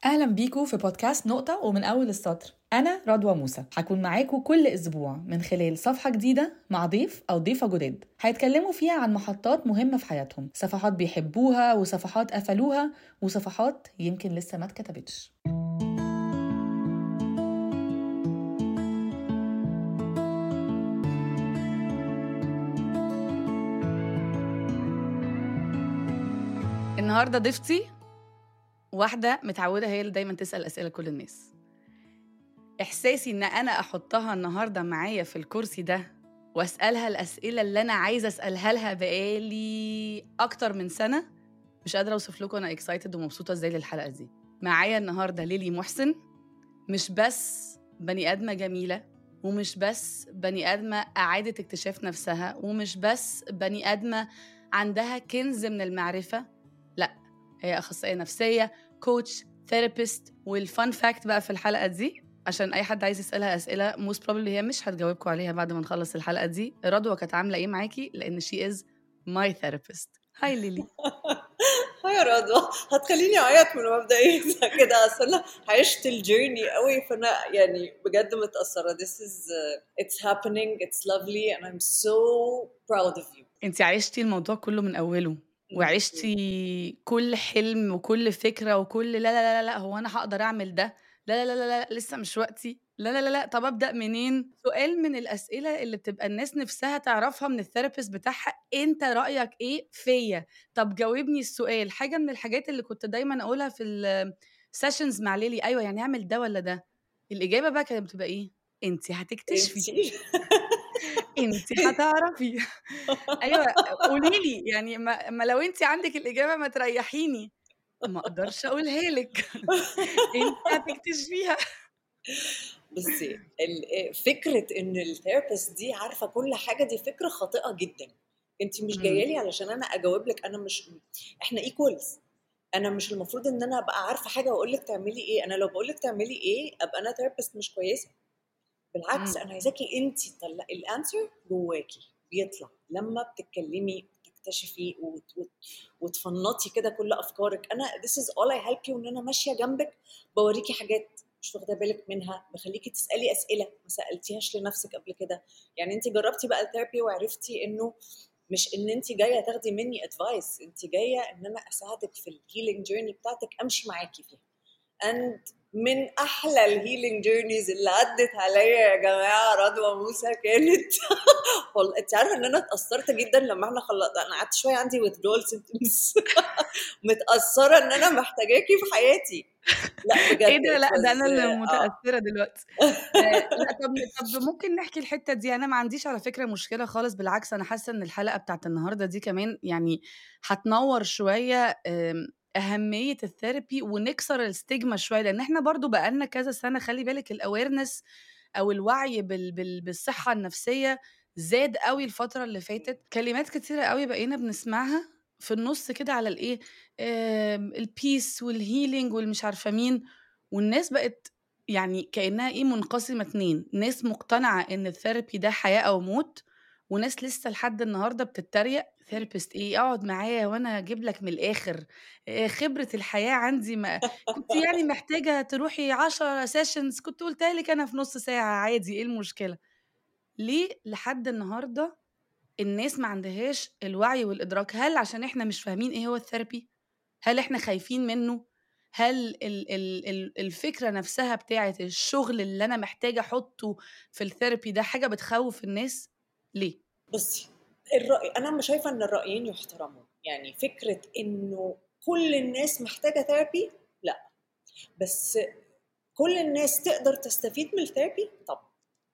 اهلا بيكم في بودكاست نقطة ومن اول السطر انا رضوى موسى هكون معاكم كل اسبوع من خلال صفحة جديدة مع ضيف او ضيفة جداد هيتكلموا فيها عن محطات مهمة في حياتهم صفحات بيحبوها وصفحات قفلوها وصفحات يمكن لسه ما اتكتبتش النهارده ضيفتي واحدة متعودة هي اللي دايما تسأل أسئلة كل الناس إحساسي إن أنا أحطها النهاردة معايا في الكرسي ده وأسألها الأسئلة اللي أنا عايزة أسألها لها بقالي أكتر من سنة مش قادرة أوصف لكم أنا إكسايتد ومبسوطة إزاي للحلقة دي معايا النهاردة ليلي محسن مش بس بني آدمة جميلة ومش بس بني آدمة أعادة اكتشاف نفسها ومش بس بني آدمة عندها كنز من المعرفة لا هي أخصائية نفسية كوتش ثيرابيست والفان فاكت بقى في الحلقة دي عشان أي حد عايز يسألها أسئلة موست بروبلي هي مش هتجاوبكم عليها بعد ما نخلص الحلقة دي رضوى كانت عاملة إيه معاكي لأن شي إز ماي ثيرابيست هاي ليلي هاي يا رضوى هتخليني اعيط من مبدئيا كده اصل انا عشت الجيرني قوي فانا يعني بجد متاثره this is uh, it's happening it's lovely and I'm so proud of you انت عشتي الموضوع كله من أوله وعشتي كل حلم وكل فكرة وكل لا لا لا لا هو أنا هقدر أعمل ده لا لا لا لا, لا لسه مش وقتي لا لا لا لا طب أبدأ منين سؤال من الأسئلة اللي بتبقى الناس نفسها تعرفها من الثيرابيست بتاعها أنت رأيك إيه فيا طب جاوبني السؤال حاجة من الحاجات اللي كنت دايما أقولها في السيشنز مع ليلي أيوة يعني أعمل ده ولا ده الإجابة بقى كانت بتبقى إيه أنت هتكتشفي انتي انت هتعرفي ايوه قولي لي يعني ما, ما لو انت عندك الاجابه ما تريحيني ما اقدرش اقولها لك انت هتكتشفيها بصي ال- فكره ان الثيرابيست دي عارفه كل حاجه دي فكره خاطئه جدا انت مش مم. جايه لي علشان انا اجاوب لك انا مش احنا ايكوالز انا مش المفروض ان انا ابقى عارفه حاجه واقول لك تعملي ايه انا لو بقول لك تعملي ايه ابقى انا ثيرابيست مش كويسه بالعكس مم. انا عايزاكي انت تطلعي الانسر جواكي بيطلع لما بتتكلمي وتكتشفي وت... وت... وتفنطي كده كل افكارك انا this is all I help you ان انا ماشيه جنبك بوريكي حاجات مش واخده بالك منها بخليكي تسالي اسئله ما سالتيهاش لنفسك قبل كده يعني انت جربتي بقى الثيرابي وعرفتي انه مش ان انت جايه تاخدي مني ادفايس انت جايه ان انا اساعدك في الهيلينج جيرني بتاعتك امشي معاكي فيها and من احلى الهيلينج جيرنيز اللي عدت عليا يا جماعه رضوى موسى كانت والله انت عارفه ان انا اتاثرت جدا لما احنا خلصنا انا قعدت شويه عندي withdrawal symptoms متاثره ان انا محتاجاكي في حياتي لا بجد ايه ده it لا ده انا was- اللي آه. متاثره دلوقتي آه، لا طب طب ممكن نحكي الحته دي انا ما عنديش على فكره مشكله خالص بالعكس انا حاسه ان الحلقه بتاعت النهارده دي كمان يعني هتنور شويه آم، اهميه الثيرابي ونكسر الستيجما شويه لان احنا برضو بقالنا كذا سنه خلي بالك الاويرنس او الوعي بال بال بالصحه النفسيه زاد قوي الفتره اللي فاتت كلمات كتيره قوي بقينا بنسمعها في النص كده على الايه آم، البيس والهيلينج والمش عارفه مين والناس بقت يعني كانها ايه منقسمه اتنين ناس مقتنعه ان الثيرابي ده حياه او موت وناس لسه لحد النهارده بتتريق ثيرابيست ايه اقعد معايا وانا اجيب لك من الاخر آه، خبره الحياه عندي ما كنت يعني محتاجه تروحي 10 سيشنز كنت قلتها لك انا في نص ساعه عادي ايه المشكله ليه لحد النهارده الناس ما عندهاش الوعي والادراك هل عشان احنا مش فاهمين ايه هو الثيرابي هل احنا خايفين منه هل ال ال ال الفكره نفسها بتاعه الشغل اللي انا محتاجه احطه في الثيرابي ده حاجه بتخوف الناس ليه بصي الرأي أنا مش شايفة إن الرأيين يحترموا يعني فكرة إنه كل الناس محتاجة ثيرابي لا بس كل الناس تقدر تستفيد من الثيرابي طبعا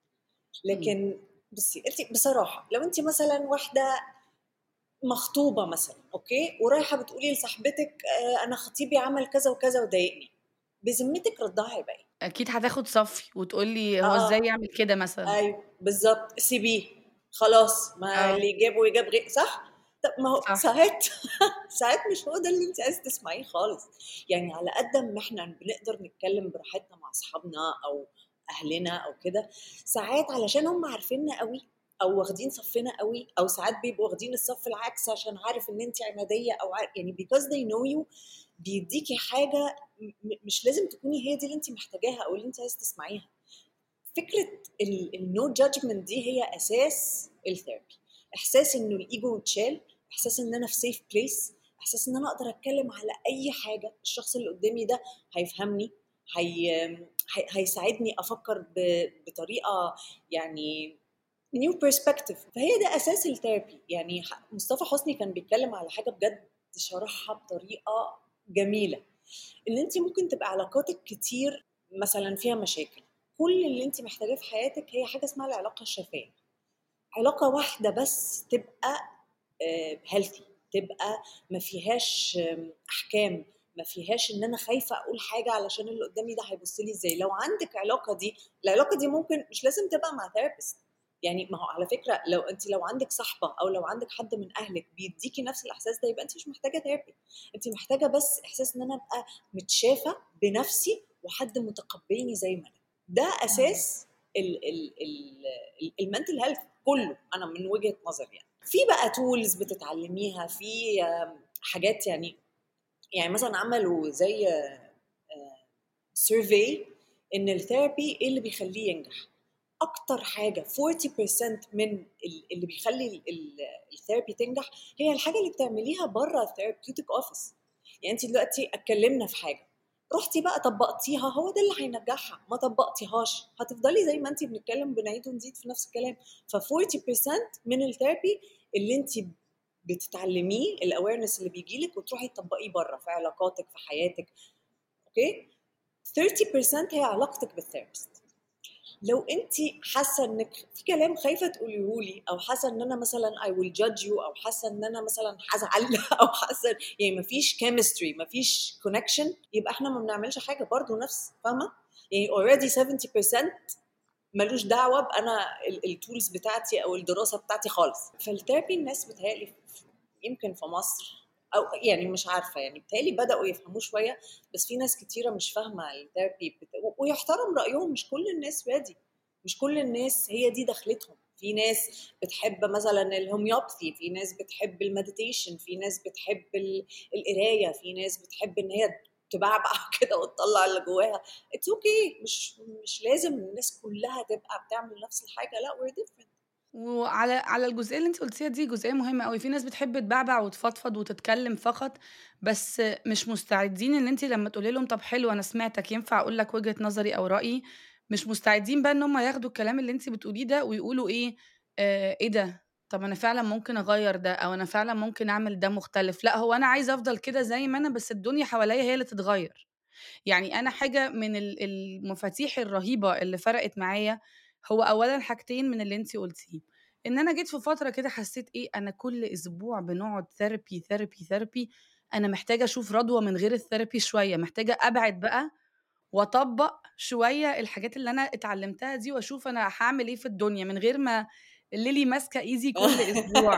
لكن بصي انت بصراحه لو انت مثلا واحده مخطوبه مثلا اوكي ورايحه بتقولي لصاحبتك آه، انا خطيبي عمل كذا وكذا وضايقني بذمتك ردها هيبقى ايه؟ اكيد هتاخد صفي وتقول لي هو آه. ازاي يعمل كده مثلا ايوه بالظبط سيبيه خلاص ما آه. اللي يجابه يجاب غير صح؟ طب ما هو صح. ساعات ساعات مش هو ده اللي انت عايز تسمعيه خالص يعني على قد ما احنا بنقدر نتكلم براحتنا مع اصحابنا او اهلنا او كده ساعات علشان هم عارفيننا قوي او واخدين صفنا قوي او ساعات بيبقوا واخدين الصف العكس عشان عارف ان انت عناديه او عارف يعني because they know you بيديكي حاجه مش لازم تكوني هي دي اللي انت محتاجاها او اللي انت عايز تسمعيها فكره النو جادجمنت دي هي اساس الثيرابي احساس انه الايجو اتشال احساس ان انا في سيف بليس احساس ان انا اقدر اتكلم على اي حاجه الشخص اللي قدامي ده هيفهمني هي... هيساعدني افكر ب... بطريقه يعني نيو بيرسبكتيف فهي ده اساس الثيرابي يعني مصطفى حسني كان بيتكلم على حاجه بجد شرحها بطريقه جميله ان انت ممكن تبقى علاقاتك كتير مثلا فيها مشاكل كل اللي انت محتاجاه في حياتك هي حاجه اسمها العلاقه الشفافيه علاقه واحده بس تبقى هيلثي آه، تبقى ما فيهاش احكام ما فيهاش ان انا خايفه اقول حاجه علشان اللي قدامي ده هيبص لي ازاي لو عندك علاقه دي العلاقه دي ممكن مش لازم تبقى مع ثيرابيست يعني ما هو على فكره لو انت لو عندك صاحبه او لو عندك حد من اهلك بيديكي نفس الاحساس ده يبقى انت مش محتاجه ثيرابي انت محتاجه بس احساس ان انا ابقى متشافه بنفسي وحد متقبلني زي ما انا ده اساس المنتل هيلث كله انا من وجهه نظري يعني في بقى تولز بتتعلميها في حاجات يعني يعني مثلا عملوا زي سيرفي ان الثيرابي ايه اللي بيخليه ينجح اكتر حاجه 40% من اللي بيخلي الثيرابي تنجح هي الحاجه اللي بتعمليها بره الثيرابيوتيك اوفيس يعني انت دلوقتي اتكلمنا في حاجه رحتي بقى طبقتيها هو ده اللي هينجحها ما طبقتيهاش هتفضلي زي ما انت بنتكلم بنعيد ونزيد في نفس الكلام ف 40% من الثيرابي اللي انت بتتعلميه الاويرنس اللي بيجي لك وتروحي تطبقيه بره في علاقاتك في حياتك اوكي 30% هي علاقتك بالثيرابيست لو انت حاسه انك في كلام خايفه تقوليه لي او حاسه ان انا مثلا I will judge you او حاسه ان انا مثلا هزعل او حاسه يعني ما فيش chemistry ما فيش connection يبقى احنا ما بنعملش حاجه برضه نفس فاهمه يعني already 70% ملوش دعوه بانا التولز بتاعتي او الدراسه بتاعتي خالص فالثيرابي الناس بتهيألي يمكن في مصر او يعني مش عارفه يعني بتهيألي بداوا يفهموه شويه بس في ناس كتيره مش فاهمه الثيرابي بت... ويحترم رايهم مش كل الناس ريدي مش كل الناس هي دي دخلتهم في ناس بتحب مثلا الهوميوباثي في ناس بتحب المديتيشن في ناس بتحب القرايه في ناس بتحب ان هي تبعبع كده وتطلع اللي جواها اتس اوكي okay. مش مش لازم الناس كلها تبقى بتعمل نفس الحاجه لا we're different وعلى على الجزئية اللي أنتِ قُلتيها دي جزئية مهمة أوي، في ناس بتحب تبعبع وتفضفض وتتكلم فقط، بس مش مستعدين إن أنتِ لمّا تقولي لهم طب حلو أنا سمعتك ينفع أقول لك وجهة نظري أو رأيي، مش مستعدين بقى إن هم ياخدوا الكلام اللي أنتِ بتقوليه ده ويقولوا إيه، آآ إيه ده! طب أنا فعلًا ممكن أغيّر ده أو أنا فعلًا ممكن أعمل ده مختلف، لأ هو أنا عايزة أفضل كده زي ما أنا بس الدنيا حواليّا هي اللي تتغيّر. يعني أنا حاجة من المفاتيح الرهيبة اللي فرقت معايا، هو أولًا حاجتين من اللي أنتِ قُلتيه. إن أنا جيت في فترة كده حسيت إيه، أنا كل أسبوع بنقعد ثيرابي، ثيرابي، ثيرابي، أنا محتاجة أشوف رضوى من غير الثيرابي شوية، محتاجة أبعد بقى وأطبّق شوية الحاجات اللي أنا اتعلمتها دي وأشوف أنا هاعمل إيه في الدنيا من غير ما ليلي ماسكة إيزي كل أسبوع.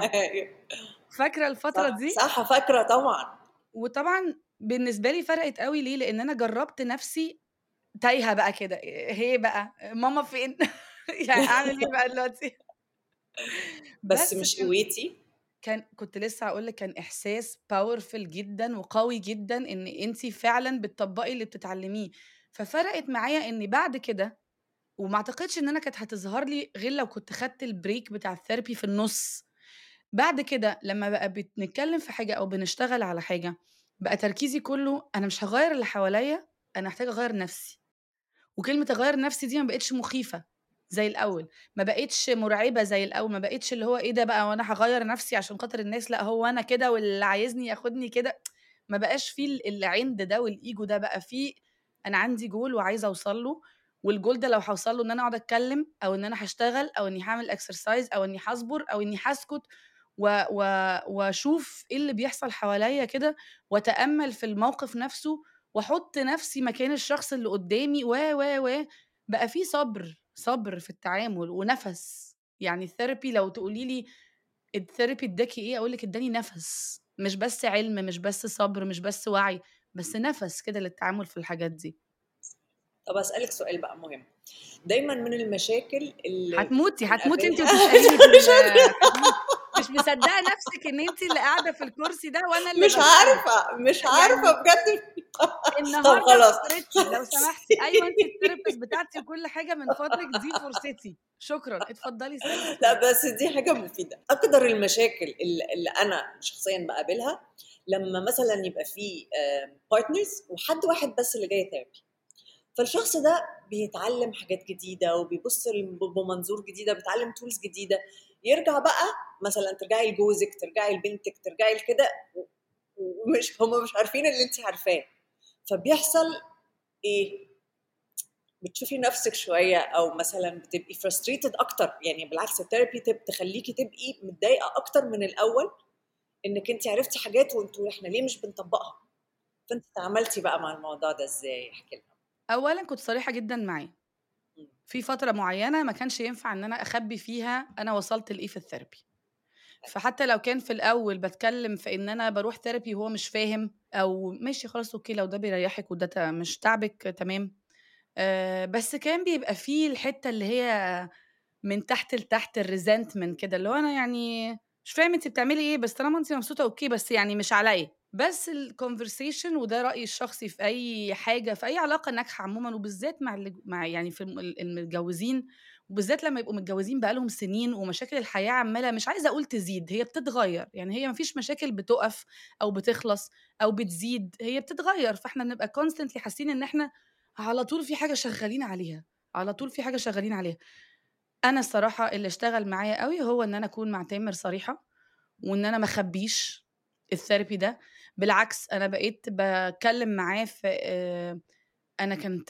فاكرة الفترة صح، دي؟ صح فاكرة طبعًا. وطبعًا بالنسبة لي فرقت أوي ليه، لإن أنا جرّبت نَفْسي تايهة بقى كده، هي بقى ماما فين؟ يعني أعمل إيه بقى دلوقتي؟ بس مش كان قويتي؟ كان كنت لسه هاقول لِك كان إحساس powerful جدًا وقوي جدًا إن أنتِ فعلًا بتطبّقي اللي بتتعلميه، ففرقت معايا إن بعد كده وما أعتقدش إن أنا كانت هتظهر لي غير لو كنت خدت الbreak بتاع الtherapy في النُص، بعد كده لمّا بقى بنتكلم في حاجة أو بنشتغل على حاجة، بقى تركيزي كلّه أنا مش هاغيّر اللي حواليّا، أنا محتاجة أغيّر نَفْسي، وكلمة أغيّر نَفْسي دي ما بقتش مخيفة زي الأول، ما بقتش مرعبة زي الأول، ما بقتش اللي هو إيه ده بقى هو أنا هاغيّر نَفْسي عشان خاطر الناس، لأ هو أنا كده واللي عايزني ياخدني كده، ما بقاش في ال العِند ده والego ده، بقى في أنا عندي goal وعايزة أوصل له، والgoal ده لو هاوصل له إن أنا أقعد أتكلم أو إن أنا هاشتغل أو إني هاعمل exercise أو إني هاصبر أو إني هاسكت و و وأشوف إيه اللي بيحصل حواليّا كده وأتأمل في الموقف نَفْسه وأحُط نَفْسي مكان الشخص اللي قدّامي و، و، و، بقى في صبر، صبر في التعامل ونَفَس، يعني الtherapy لو تقولي لي الtherapy ادّاكِ إيه، أقول لِك ادّاني نَفَس، مش بس علم، مش بس صبر، مش بس وعي، بس نَفَس كده للتعامل في الحاجات دي. طَب أسألِك سؤال بقى مهم، دايمًا من المشاكل اللي هتموتي، هتموتي أنتِ وتسأليني في ال هتموتي، مش مصدقه نفسك ان انت اللي قاعده في الكرسي ده وانا اللي مش عارفه مش عارفه يعني بجد النهارده طب خلاص لو سمحتي ايوه انت الثيرابيست بتاعتي وكل حاجه من فضلك دي فرصتي شكرا اتفضلي سألي لا بس دي حاجه مفيده اكتر المشاكل اللي انا شخصيا بقابلها لما مثلا يبقى في بارتنرز وحد واحد بس اللي جاي ثيرابي فالشخص ده بيتعلم حاجات جديده وبيبص بمنظور جديده بيتعلم تولز جديده يرجع بقى مثلا ترجعي لجوزك ترجعي لبنتك ترجعي لكده ومش هم مش عارفين اللي انت عارفاه فبيحصل ايه بتشوفي نفسك شويه او مثلا بتبقي frustrated اكتر يعني بالعكس الثيرابي تخليكي تبقي متضايقه اكتر من الاول انك انت عرفتي حاجات وانتوا احنا ليه مش بنطبقها فانت تعاملتي بقى مع الموضوع ده ازاي احكي لنا اولا كنت صريحه جدا معاه في فتره معينه ما كانش ينفع ان انا اخبي فيها انا وصلت لايه في الثيرابي فحتى لو كان في الاول بتكلم في ان انا بروح ثيرابي وهو مش فاهم او ماشي خلاص اوكي لو ده بيريحك وده مش تعبك تمام أه بس كان بيبقى فيه الحته اللي هي من تحت لتحت الريزنتمنت كده اللي هو انا يعني مش فاهم انت بتعملي ايه بس طالما انت مبسوطه اوكي بس يعني مش عليا بس الكونفرسيشن وده رايي الشخصي في اي حاجه في اي علاقه ناجحه عموما وبالذات مع مع يعني في المتجوزين وبالذات لما يبقوا متجوزين بقالهم سنين ومشاكل الحياه عماله مش عايزه اقول تزيد هي بتتغير يعني هي مفيش مشاكل بتقف او بتخلص او بتزيد هي بتتغير فاحنا بنبقى كونستنتلي حاسين ان احنا على طول في حاجه شغالين عليها على طول في حاجه شغالين عليها انا الصراحه اللي اشتغل معايا قوي هو ان انا اكون مع تامر صريحه وان انا ما اخبيش الثيرابي ده بالعكس انا بقيت بتكلم معاه في آه، انا كنت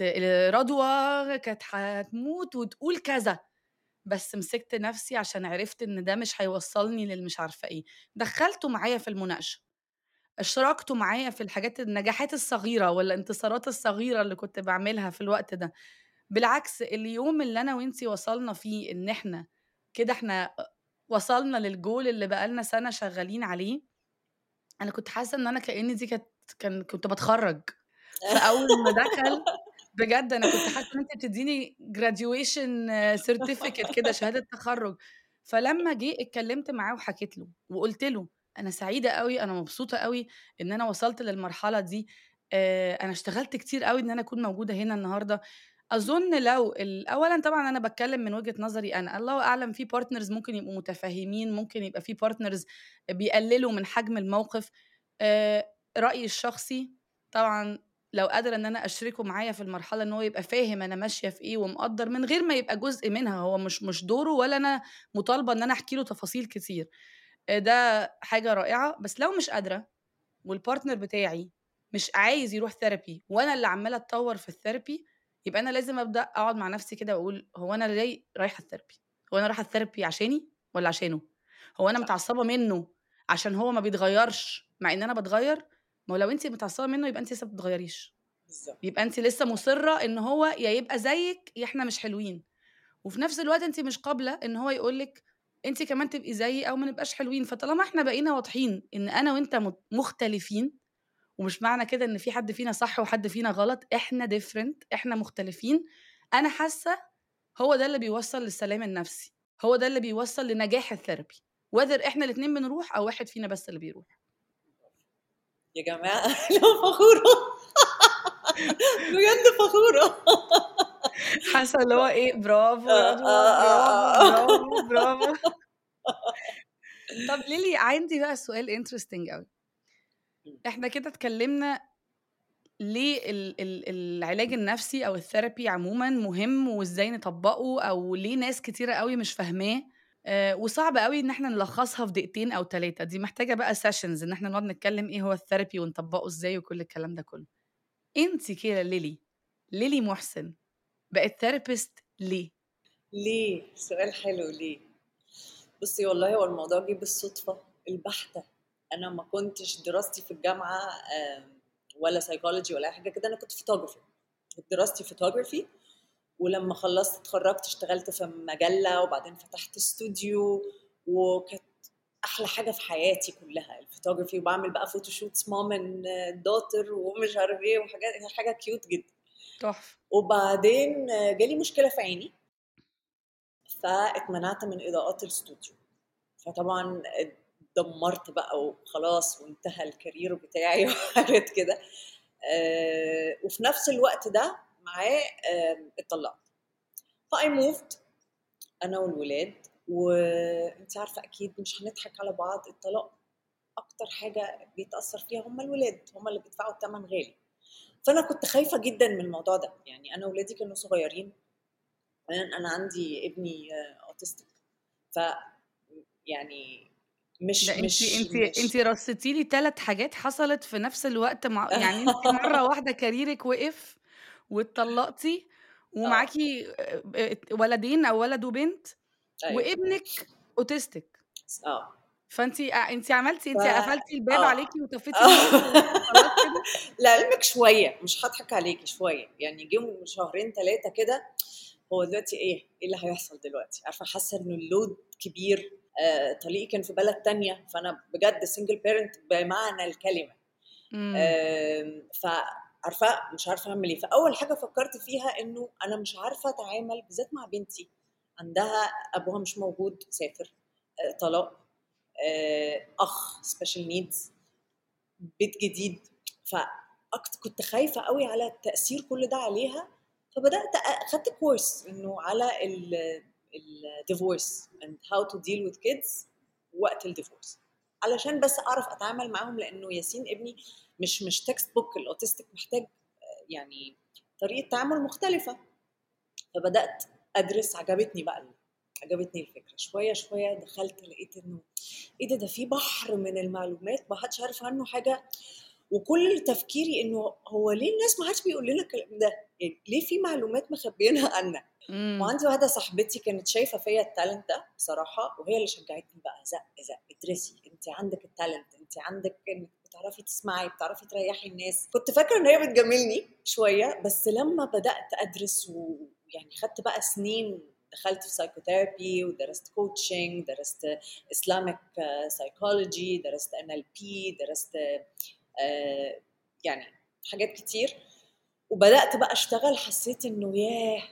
رضوى كانت هتموت وتقول كذا بس مسكت نفسي عشان عرفت ان ده مش هيوصلني للمش عارفه ايه دخلته معايا في المناقشه اشركته معايا في الحاجات النجاحات الصغيره والانتصارات الصغيره اللي كنت بعملها في الوقت ده بالعكس اليوم اللي انا وانتي وصلنا فيه ان احنا كده احنا وصلنا للجول اللي بقالنا سنه شغالين عليه انا كنت حاسه ان انا كاني دي كانت كان كنت بتخرج فاول ما دخل بجد انا كنت حاسه ان انت بتديني جراديويشن سيرتيفيكت كده شهاده تخرج فلما جه اتكلمت معاه وحكيت له وقلت له انا سعيده قوي انا مبسوطه قوي ان انا وصلت للمرحله دي انا اشتغلت كتير قوي ان انا اكون موجوده هنا النهارده اظن لو اولا طبعا انا بتكلم من وجهه نظري انا الله اعلم في بارتنرز ممكن يبقوا متفاهمين ممكن يبقى في بارتنرز بيقللوا من حجم الموقف رايي الشخصي طبعا لو قادره ان انا اشركه معايا في المرحله ان هو يبقى فاهم انا ماشيه في ايه ومقدر من غير ما يبقى جزء منها هو مش مش دوره ولا انا مطالبه ان انا احكي له تفاصيل كتير ده حاجه رائعه بس لو مش قادره والبارتنر بتاعي مش عايز يروح ثيرابي وانا اللي عماله اتطور في الثيرابي يبقى انا لازم ابدا اقعد مع نفسي كده واقول هو انا ليه رايحه الثيرابي هو انا رايحه الثيرابي عشاني ولا عشانه هو انا متعصبه منه عشان هو ما بيتغيرش مع ان انا بتغير ما هو لو انت متعصبه منه يبقى انت لسه ما بتتغيريش يبقى انت لسه مصره ان هو يا يبقى زيك يا احنا مش حلوين وفي نفس الوقت انت مش قابله ان هو يقول لك انت كمان تبقي زيي او ما نبقاش حلوين فطالما احنا بقينا واضحين ان انا وانت مختلفين ومش معنى كده ان في حد فينا صح وحد فينا غلط احنا ديفرنت احنا مختلفين انا حاسه هو ده اللي بيوصل للسلام النفسي هو ده اللي بيوصل لنجاح الثيرابي وذر احنا الاثنين بنروح او واحد فينا بس اللي بيروح يا جماعه انا فخوره بجد فخوره حاسه اللي هو ايه برافو برافو برافو برافو طب ليلي عندي بقى سؤال انترستنج قوي احنا كده اتكلمنا ليه ال ال العلاج النفسي او الثيرابي عموما مهم وازاي نطبقه او ليه ناس كتيره قوي مش فاهماه آه وصعب قوي ان احنا نلخصها في دقيقتين او ثلاثه دي محتاجه بقى سيشنز ان احنا نقعد نتكلم ايه هو الثيرابي ونطبقه ازاي وكل الكلام ده كله انت كده ليلي ليلي محسن بقت ثيرابيست ليه ليه سؤال حلو ليه بصي والله هو الموضوع جه بالصدفه البحته انا ما كنتش دراستي في الجامعه ولا سايكولوجي ولا اي حاجه كده انا كنت فوتوغرافي دراستي فوتوغرافي ولما خلصت اتخرجت اشتغلت في مجله وبعدين فتحت استوديو وكانت احلى حاجه في حياتي كلها الفوتوغرافي وبعمل بقى فوتوشوتس مام دوتر ومش عارف ايه وحاجات حاجه كيوت جدا تحفه وبعدين جالي مشكله في عيني فاتمنعت من اضاءات الاستوديو فطبعا اتدمرت بقى وخلاص وانتهى الكارير بتاعي وحاجات كده آه، وفي نفس الوقت ده معاه آه، اتطلقت فاي موفد انا والولاد وانت عارفه اكيد مش هنضحك على بعض الطلاق اكتر حاجه بيتاثر فيها هم الولاد هم اللي بيدفعوا الثمن غالي فانا كنت خايفه جدا من الموضوع ده يعني انا ولادي كانوا صغيرين انا عندي ابني اوتستيك ف يعني مش ده مش انت انت انت رصيتي لي ثلاث حاجات حصلت في نفس الوقت مع يعني انت مره واحده كاريرك وقف واتطلقتي اه ومعاكي آه، ولدين او ولد وبنت ايوه وابنك اوتستيك اه فانت انت عملتي ف انت قفلتي الباب اه عليكي وطفيتي النور وخلاص كده لعلمك شويه مش هضحك عليكي شويه يعني جم شهرين ثلاثه كده هو دلوقتي ايه ايه اللي هيحصل دلوقتي عارفه حاسه انه اللود كبير آه طليقي كان في بلد تانية فانا بجد سنجل بيرنت بمعنى الكلمه امم آه فعارفه مش عارفه اعمل ايه فاول حاجه فكرت فيها انه انا مش عارفه اتعامل بالذات مع بنتي عندها ابوها مش موجود سافر آه طلاق آه اخ سبيشال نيدز بيت جديد فأكت كنت خايفه قوي على تاثير كل ده عليها فبدات أ- اخدت كورس انه على الديفورس and how to deal with kids وقت الديفورس علشان بس اعرف اتعامل معاهم لانه ياسين ابني مش مش تكست بوك الاوتستيك محتاج آه، يعني طريقه تعامل مختلفه فبدات ادرس عجبتني بقى عجبتني الفكره شويه شويه دخلت لقيت انه ايه ده ده في بحر من المعلومات ما حدش عارف عنه حاجه وكل تفكيري انه هو ليه الناس ما حدش بيقول لنا الكلام ده يعني ليه في معلومات مخبيينها عنا امم وعندي واحده صاحبتي كانت شايفه فيا التالنت ده بصراحه وهي اللي شجعتني بقى زق زق ادرسي انت عندك التالنت انت عندك انك بتعرفي تسمعي بتعرفي تريحي الناس كنت فاكره ان هي بتجاملني شويه بس لما بدات ادرس ويعني خدت بقى سنين دخلت في سايكوثيرابي ودرست كوتشنج درست اسلامك سايكولوجي درست ان ال بي درست آه، يعني حاجات كتير وبدات بقى اشتغل حسيت انه ياه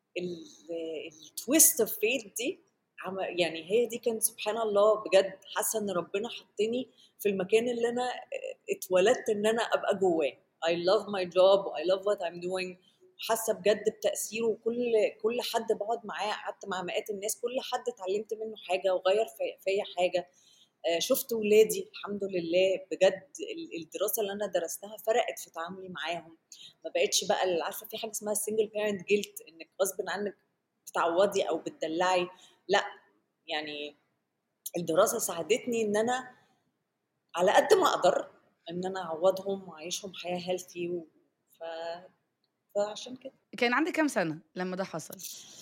التويست اوف فيت دي عم- يعني هي دي كانت سبحان الله بجد حاسه ان ربنا حطني في المكان اللي انا اتولدت ان انا ابقى جواه I love my job I love what I'm doing حاسه بجد بتاثيره وكل كل حد بقعد معاه قعدت مع مئات الناس كل حد اتعلمت منه حاجه وغير في- فيا حاجه آه، شفت ولادي الحمد لله بجد ال- الدراسه اللي انا درستها فرقت في تعاملي معاهم ما بقتش بقى اللي عارفه في حاجه اسمها السنجل بيرنت جيلت انك غصب عنك بتعوضي او بتدلعي لا يعني الدراسه ساعدتني ان انا على قد ما اقدر ان انا اعوضهم واعيشهم حياه هيلثي و... ف... فعشان كده كان عندك كام سنه لما ده حصل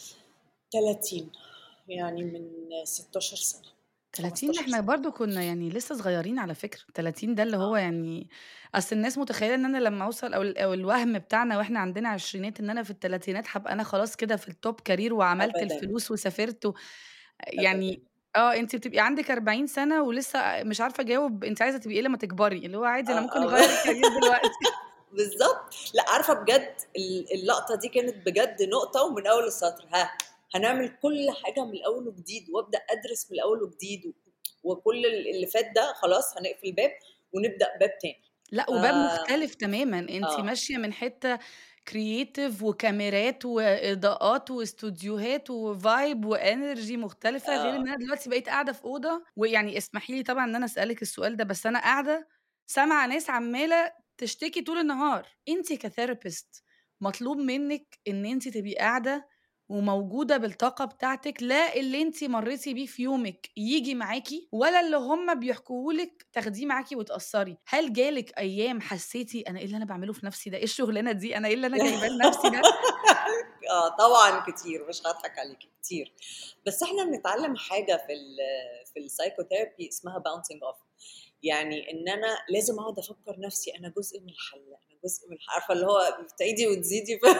30 يعني من 16 سنه 30 15 احنا سنه برضو كنا يعني لسه صغيرين على فكرة 30 ده اللي هو اه يعني اصل الناس متخيلة ان انا لما اوصل او, ال- أو الوهم بتاعنا واحنا عندنا عشرينات ان انا في الثلاثينات هبقى انا خلاص كده في التوب كارير وعملت ابدا الفلوس وسافرت و... ابدا يعني اه انت بتبقي عندك 40 سنة ولسه مش عارفة اجاوب انت عايزة تبقي ايه لما تكبري اللي هو عادي انا اه ممكن اه اغير الكارير دلوقتي بالظبط لا عارفه بجد ال- اللقطه دي كانت بجد نقطه ومن اول السطر ها هنعمل كل حاجه من الاول وجديد وابدا ادرس من الاول وجديد و- وكل اللي فات ده خلاص هنقفل الباب ونبدا باب تاني لا ف وباب مختلف تماما انت اه ماشيه من حته كرييتيف وكاميرات واضاءات واستوديوهات وفايب وانرجي مختلفه غير ان اه انا دلوقتي بقيت قاعده في اوضه ويعني اسمحي لي طبعا ان انا اسالك السؤال ده بس انا قاعده سامعه ناس عماله تشتكي طول النهار انت كثيرابيست مطلوب منك ان انت تبقي قاعده وموجوده بالطاقه بتاعتك لا اللي انت مريتي بيه في يومك يجي معاكي ولا اللي هم بيحكوهولك تاخديه معاكي وتاثري هل جالك ايام حسيتي انا ايه اللي انا بعمله في نفسي ده ايه الشغلانه دي انا ايه اللي انا جايباه لنفسي ده اه طبعا كتير مش هضحك عليكي كتير بس احنا بنتعلم حاجه في ال في السايكوثيرابي اسمها باونسنج اوف يعني ان انا لازم اقعد افكر نفسي انا جزء من الحل انا جزء من الحل عارفه اللي هو بتعيدي وتزيدي ف...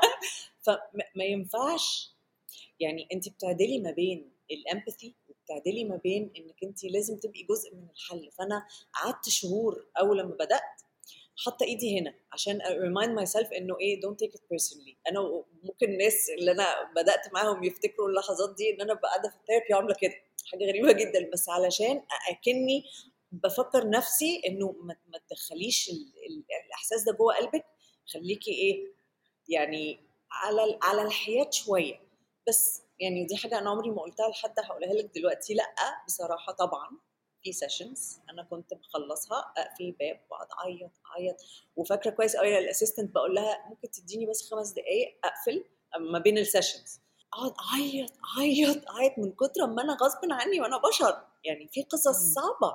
فما ينفعش يعني انت بتعدلي ما بين الامباثي وبتعدلي ما بين انك انت لازم تبقي جزء من الحل فانا قعدت شهور اول لما بدات حاطه ايدي هنا عشان remind myself انه ايه don't take it personally انا ممكن الناس اللي انا بدات معاهم يفتكروا اللحظات دي ان انا ببقى قاعده في الثيرابي عامله كده حاجه غريبه جدا بس علشان اكني بفكر نفسي انه ما تدخليش الاحساس ده جوه قلبك خليكي ايه يعني على على الحياد شويه بس يعني دي حاجه انا عمري ما قلتها لحد هقولها لك دلوقتي لا بصراحه طبعا في سيشنز انا كنت بخلصها اقفل الباب واقعد اعيط اعيط وفاكره كويس قوي الاسيستنت بقول لها ممكن تديني بس خمس دقائق اقفل ما بين السيشنز اقعد اعيط اعيط اعيط من كتر ما انا غصب عني وانا بشر يعني في قصص صعبه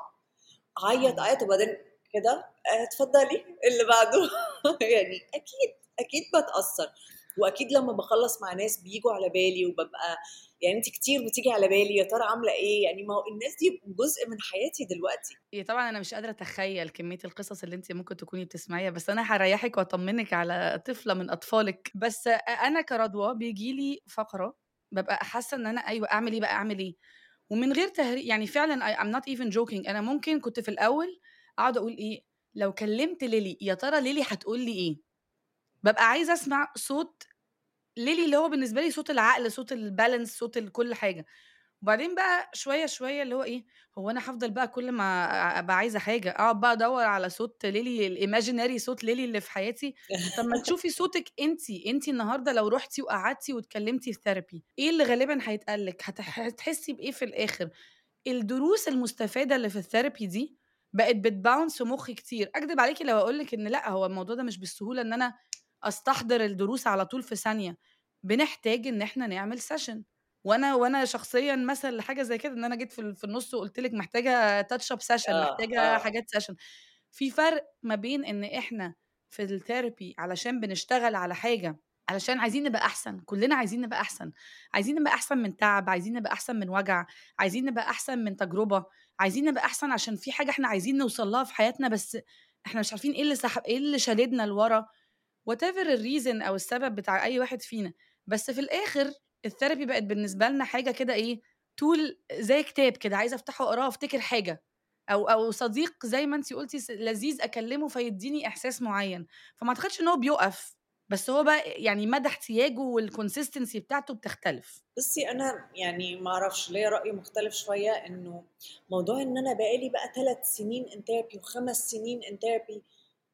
اعيط اعيط وبعدين كده اتفضلي اللي بعده يعني اكيد اكيد بتاثر واكيد لما بخلص مع ناس بيجوا على بالي وببقى يعني انت كتير بتيجي على بالي يا ترى عامله ايه يعني ما هو الناس دي جزء من حياتي دلوقتي هي طبعا انا مش قادره اتخيل كميه القصص اللي انت ممكن تكوني بتسمعيها بس انا هريحك واطمنك على طفله من اطفالك بس انا كرضوى بيجي لي فقره ببقى حاسه ان انا ايوه اعمل ايه بقى اعمل ايه ومن غير تهريج يعني فعلا I'm not even joking انا ممكن كنت في الاول اقعد اقول ايه لو كلمت ليلي يا ترى ليلي هتقول لي ايه ببقى عايزه اسمع صوت ليلي اللي هو بالنسبه لي صوت العقل صوت البالانس صوت كل حاجه وبعدين بقى شويه شويه اللي هو ايه هو انا هفضل بقى كل ما ابقى عايزه حاجه اقعد بقى ادور على صوت ليلي الايماجيناري صوت ليلي اللي في حياتي طب ما تشوفي صوتك انت انت النهارده لو رحتي وقعدتي واتكلمتي في ثيرابي ايه اللي غالبا هيتقال لك هتحسي بايه في الاخر الدروس المستفاده اللي في الثيرابي دي بقت بتباونس في مخي كتير اكدب عليكي لو اقول لك ان لا هو الموضوع ده مش بالسهوله ان انا استحضر الدروس على طول في ثانيه بنحتاج ان احنا نعمل سيشن وانا وانا شخصيا مثل لحاجه زي كده ان انا جيت في, في النص وقلت لك محتاجه تاتش اب سيشن محتاجه آه. حاجات سيشن في فرق ما بين ان احنا في الثيرابي علشان بنشتغل على حاجه علشان عايزين نبقى احسن كلنا عايزين نبقى احسن عايزين نبقى احسن من تعب عايزين نبقى احسن من وجع عايزين نبقى احسن من تجربه عايزين نبقى احسن عشان في حاجه احنا عايزين نوصل لها في حياتنا بس احنا مش عارفين ايه اللي سحب ايه اللي شاددنا لورا وات ايفر الريزن او السبب بتاع اي واحد فينا بس في الاخر الثيرابي بقت بالنسبه لنا حاجه كده ايه تول زي كتاب كده عايزه افتحه واقراه افتكر حاجه او او صديق زي ما انت قلتي لذيذ اكلمه فيديني احساس معين فما اعتقدش ان هو بيقف بس هو بقى يعني مدى احتياجه والكونسيستنسي بتاعته بتختلف بصي انا يعني ما اعرفش ليا راي مختلف شويه انه موضوع ان انا بقالي بقى ثلاث سنين ان ثيرابي وخمس سنين ان ثيرابي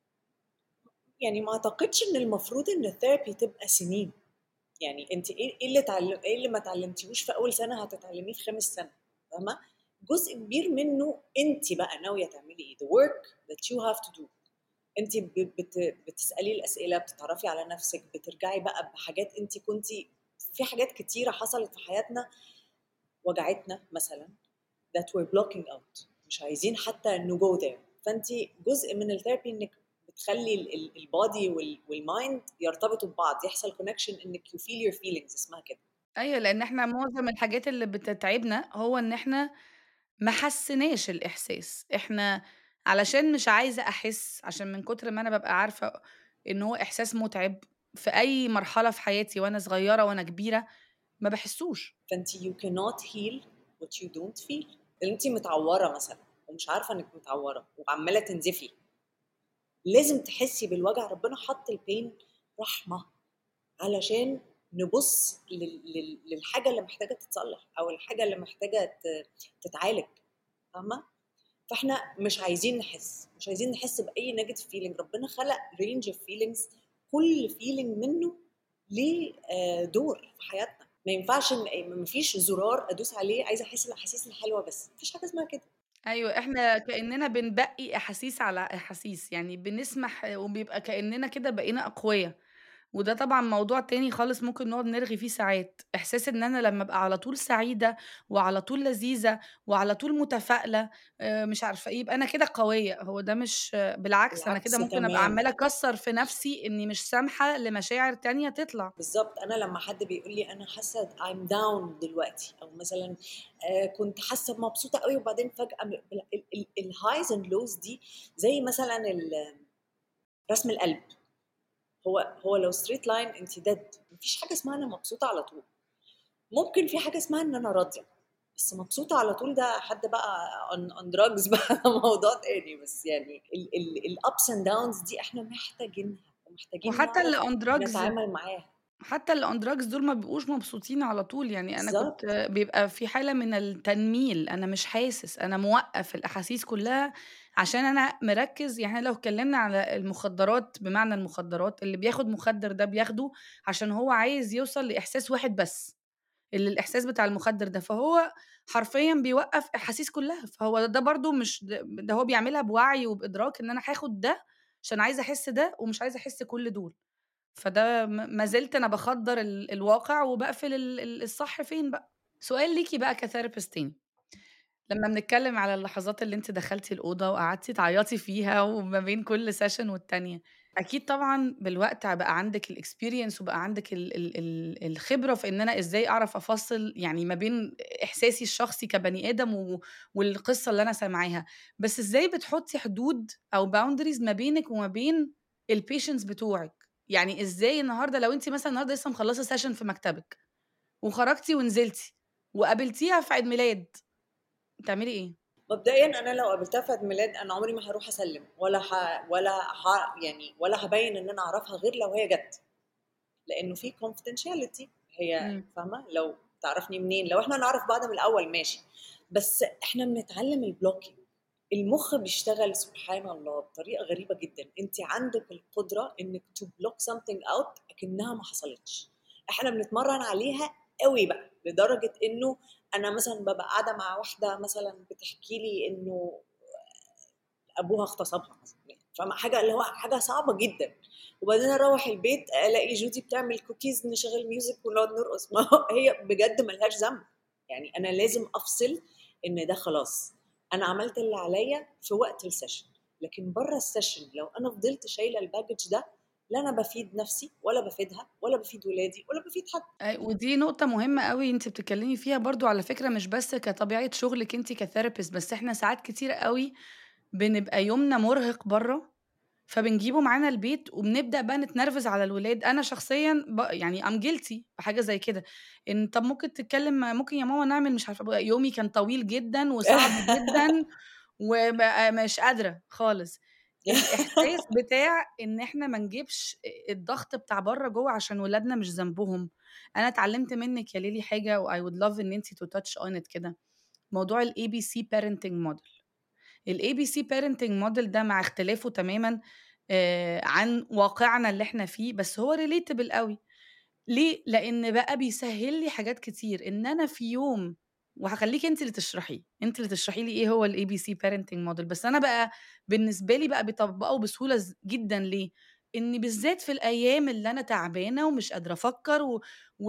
يعني ما اعتقدش ان المفروض ان الثيرابي تبقى سنين يعني انت ايه, إيه اللي تعلم ايه اللي ما اتعلمتيهوش في اول سنه هتتعلميه في خامس سنه فاهمه جزء كبير منه انت بقى ناويه تعملي ايه the work that you have to do انت بت بتسالي الاسئله بتتعرفي على نفسك بترجعي بقى بحاجات انت كنتي في حاجات كتيره حصلت في حياتنا وجعتنا مثلا that we're blocking out مش عايزين حتى انه go there فانت جزء من الثيرابي انك بتخلي البادي والمايند يرتبطوا ببعض يحصل كونكشن انك يو فيل يور فيلينجز اسمها كده ايوه لان احنا معظم الحاجات اللي بتتعبنا هو ان احنا ما حسناش الاحساس احنا علشان مش عايزه احس عشان من كتر ما انا ببقى عارفه ان هو احساس متعب في اي مرحله في حياتي وانا صغيره وانا كبيره ما بحسوش فانت يو cannot heal what you don't feel انت متعوره مثلا ومش عارفه انك متعوره وعماله تنزفي لازم تحسي بالوجع ربنا حط البين رحمه علشان نبص للحاجه اللي محتاجه تتصلح او الحاجه اللي محتاجه تتعالج فاهمه فاحنا مش عايزين نحس مش عايزين نحس باي نيجاتيف فيلينج ربنا خلق رينج اوف فيلينجز كل فيلينج منه ليه آه، دور في حياتنا ما ينفعش ما فيش زرار ادوس عليه عايزه احس الاحاسيس الحلوه بس مفيش حاجه اسمها كده أيوه، إحنا كإننا بنبقّي أحاسيس على أحاسيس، يعني بنسمح وبيبقى كإننا كده بقينا أقويا. وده طبعًا موضوع تاني خالص ممكن نقعد نرغي فيه ساعات، إحساس إن أنا لمّا أبقى على طول سعيدة وعلى طول لذيذة وعلى طول متفائلة آآ مش عارفة إيه، يبقى أنا كده قوية، هو ده مش بالعكس أنا كده ممكن أبقى عمّالة أكسّر في نفسي إني مش سامحة لمشاعر تانية تطلع. بالضبط، أنا لمّا حد بيقول لي أنا حاسة I'm down دلوقتي أو مثلًا آآ كنت حاسة مبسوطة أوي وبعدين فجأة م ال الhighs and lows دي زي مثلًا ال رسم القلب. هو هو لو ستريت لاين انت ديد مفيش حاجه اسمها انا مبسوطه على طول ممكن في حاجه اسمها ان انا راضيه بس مبسوطه على طول ده حد بقى اون دراجز بقى موضوع تاني بس يعني الابس اند داونز دي احنا محتاجينها ومحتاجين وحتى اللي اون دراجز نتعامل معاها حتى اللي اون دراجز دول ما بيبقوش مبسوطين على طول يعني انا بالظبط كنت بيبقى في حاله من التنميل انا مش حاسس انا موقف الاحاسيس كلها عشان انا مركز يعني لو اتكلمنا على المخدرات بمعنى المخدرات اللي بياخد مخدر ده بياخده عشان هو عايز يوصل لاحساس واحد بس اللي الاحساس بتاع المخدر ده فهو حرفيا بيوقف احاسيس كلها فهو ده برضو مش ده, ده هو بيعملها بوعي وبادراك ان انا هاخد ده عشان عايزه احس ده ومش عايزه احس كل دول فده ما زلت انا بخدر الواقع وبقفل الصح فين بقى سؤال ليكي بقى كثيرابيست تاني لما بنتكلم على اللحظات اللي انت دخلتي الاوضه وقعدتي تعيطي فيها وما بين كل سيشن والتانيه اكيد طبعا بالوقت بقى عندك الاكسبيرينس وبقى عندك ال ال ال الخبره في ان انا ازاي اعرف افصل يعني ما بين احساسي الشخصي كبني ادم والقصه اللي انا سامعاها بس ازاي بتحطي حدود او باوندريز ما بينك وما بين البيشنس بتوعك يعني ازاي النهارده لو انت مثلا النهارده لسه مخلصه سيشن في مكتبك وخرجتي ونزلتي وقابلتيها في عيد ميلاد تعملي ايه مبدئيا انا لو قابلتها في عيد ميلاد انا عمري ما هروح اسلم ولا ح... ولا ح... يعني ولا هبين ان انا اعرفها غير لو هي جت لانه في كونفدينشاليتي هي فاهمه لو تعرفني منين لو احنا نعرف بعض من الاول ماشي بس احنا بنتعلم البلوكينج المخ بيشتغل سبحان الله بطريقه غريبه جدا انت عندك القدره انك تو بلوك something اوت اكنها ما حصلتش احنا بنتمرن عليها قوي بقى لدرجه انه انا مثلا ببقى قاعده مع واحده مثلا بتحكي لي انه ابوها اغتصبها فما حاجه اللي هو حاجه صعبه جدا وبعدين اروح البيت الاقي جودي بتعمل كوكيز نشغل ميوزك ونقعد نرقص ما هي بجد ملهاش ذنب يعني انا لازم افصل ان ده خلاص انا عملت اللي عليا في وقت السيشن لكن بره السيشن لو انا فضلت شايله الباكج ده لا انا بفيد نفسي ولا بفيدها ولا بفيد ولادي ولا بفيد حد ودي نقطة مهمة قوي انت بتتكلمي فيها برضو على فكرة مش بس كطبيعة شغلك انت كثيرابيست بس احنا ساعات كتير قوي بنبقى يومنا مرهق بره فبنجيبه معانا البيت وبنبدا بقى نتنرفز على الولاد انا شخصيا يعني ام جيلتي بحاجه زي كده ان طب ممكن تتكلم ممكن يا ماما نعمل مش عارفه يومي كان طويل جدا وصعب جدا ومش قادره خالص الاحساس بتاع ان احنا ما نجيبش الضغط بتاع بره جوه عشان ولادنا مش ذنبهم انا اتعلمت منك يا ليلي حاجه واي وود لاف ان انت تو تاتش اون ات كده موضوع الاي بي سي بيرنتنج موديل الاي بي سي بيرنتنج موديل ده مع اختلافه تماما آه عن واقعنا اللي احنا فيه بس هو ريليتبل قوي ليه لان بقى بيسهل لي حاجات كتير ان انا في يوم وهخليك انت اللي تشرحي انت اللي تشرحي لي ايه هو الاي بي سي بيرنتنج موديل بس انا بقى بالنسبه لي بقى بيطبقه بسهوله جدا ليه ان بالذات في الايام اللي انا تعبانه ومش قادره افكر و...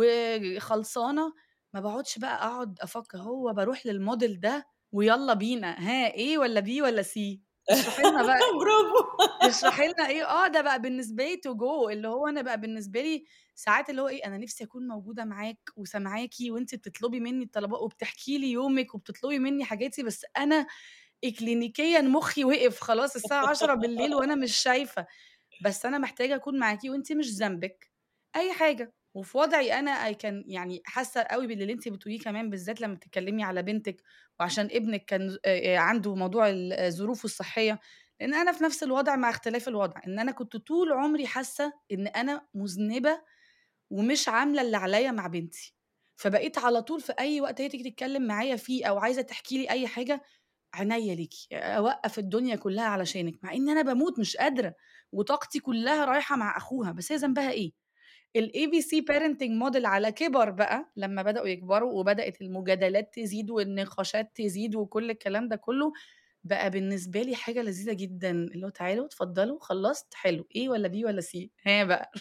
وخلصانه ما بقعدش بقى اقعد افكر هو بروح للموديل ده ويلا بينا ها ايه ولا بي ولا سي اشرحي لنا بقى برافو اشرحي لنا ايه اه ده بقى بالنسبه لي تو جو اللي هو انا بقى بالنسبه لي ساعات اللي هو ايه انا نفسي اكون موجوده معاك وسامعاكي وانت بتطلبي مني الطلبات وبتحكي لي يومك وبتطلبي مني حاجاتي بس انا اكلينيكيا مخي وقف خلاص الساعه 10 بالليل وانا مش شايفه بس انا محتاجه اكون معاكي وانت مش ذنبك اي حاجه وفي وضعي انا اي كان يعني حاسه قوي باللي انت بتقوليه كمان بالذات لما بتتكلمي على بنتك وعشان ابنك كان عنده موضوع الظروف الصحيه لان انا في نفس الوضع مع اختلاف الوضع ان انا كنت طول عمري حاسه ان انا مذنبه ومش عامله اللي عليا مع بنتي فبقيت على طول في اي وقت هي تيجي تتكلم معايا فيه او عايزه تحكي لي اي حاجه عينيا ليكي اوقف الدنيا كلها علشانك مع ان انا بموت مش قادره وطاقتي كلها رايحه مع اخوها بس هي ذنبها ايه الاي بي سي بيرنتنج موديل على كبر بقى لما بداوا يكبروا وبدات المجادلات تزيد والنقاشات تزيد وكل الكلام ده كله بقى بالنسبه لي حاجه لذيذه جدا اللي هو تعالوا اتفضلوا خلصت حلو ايه ولا بي ولا سي ها بقى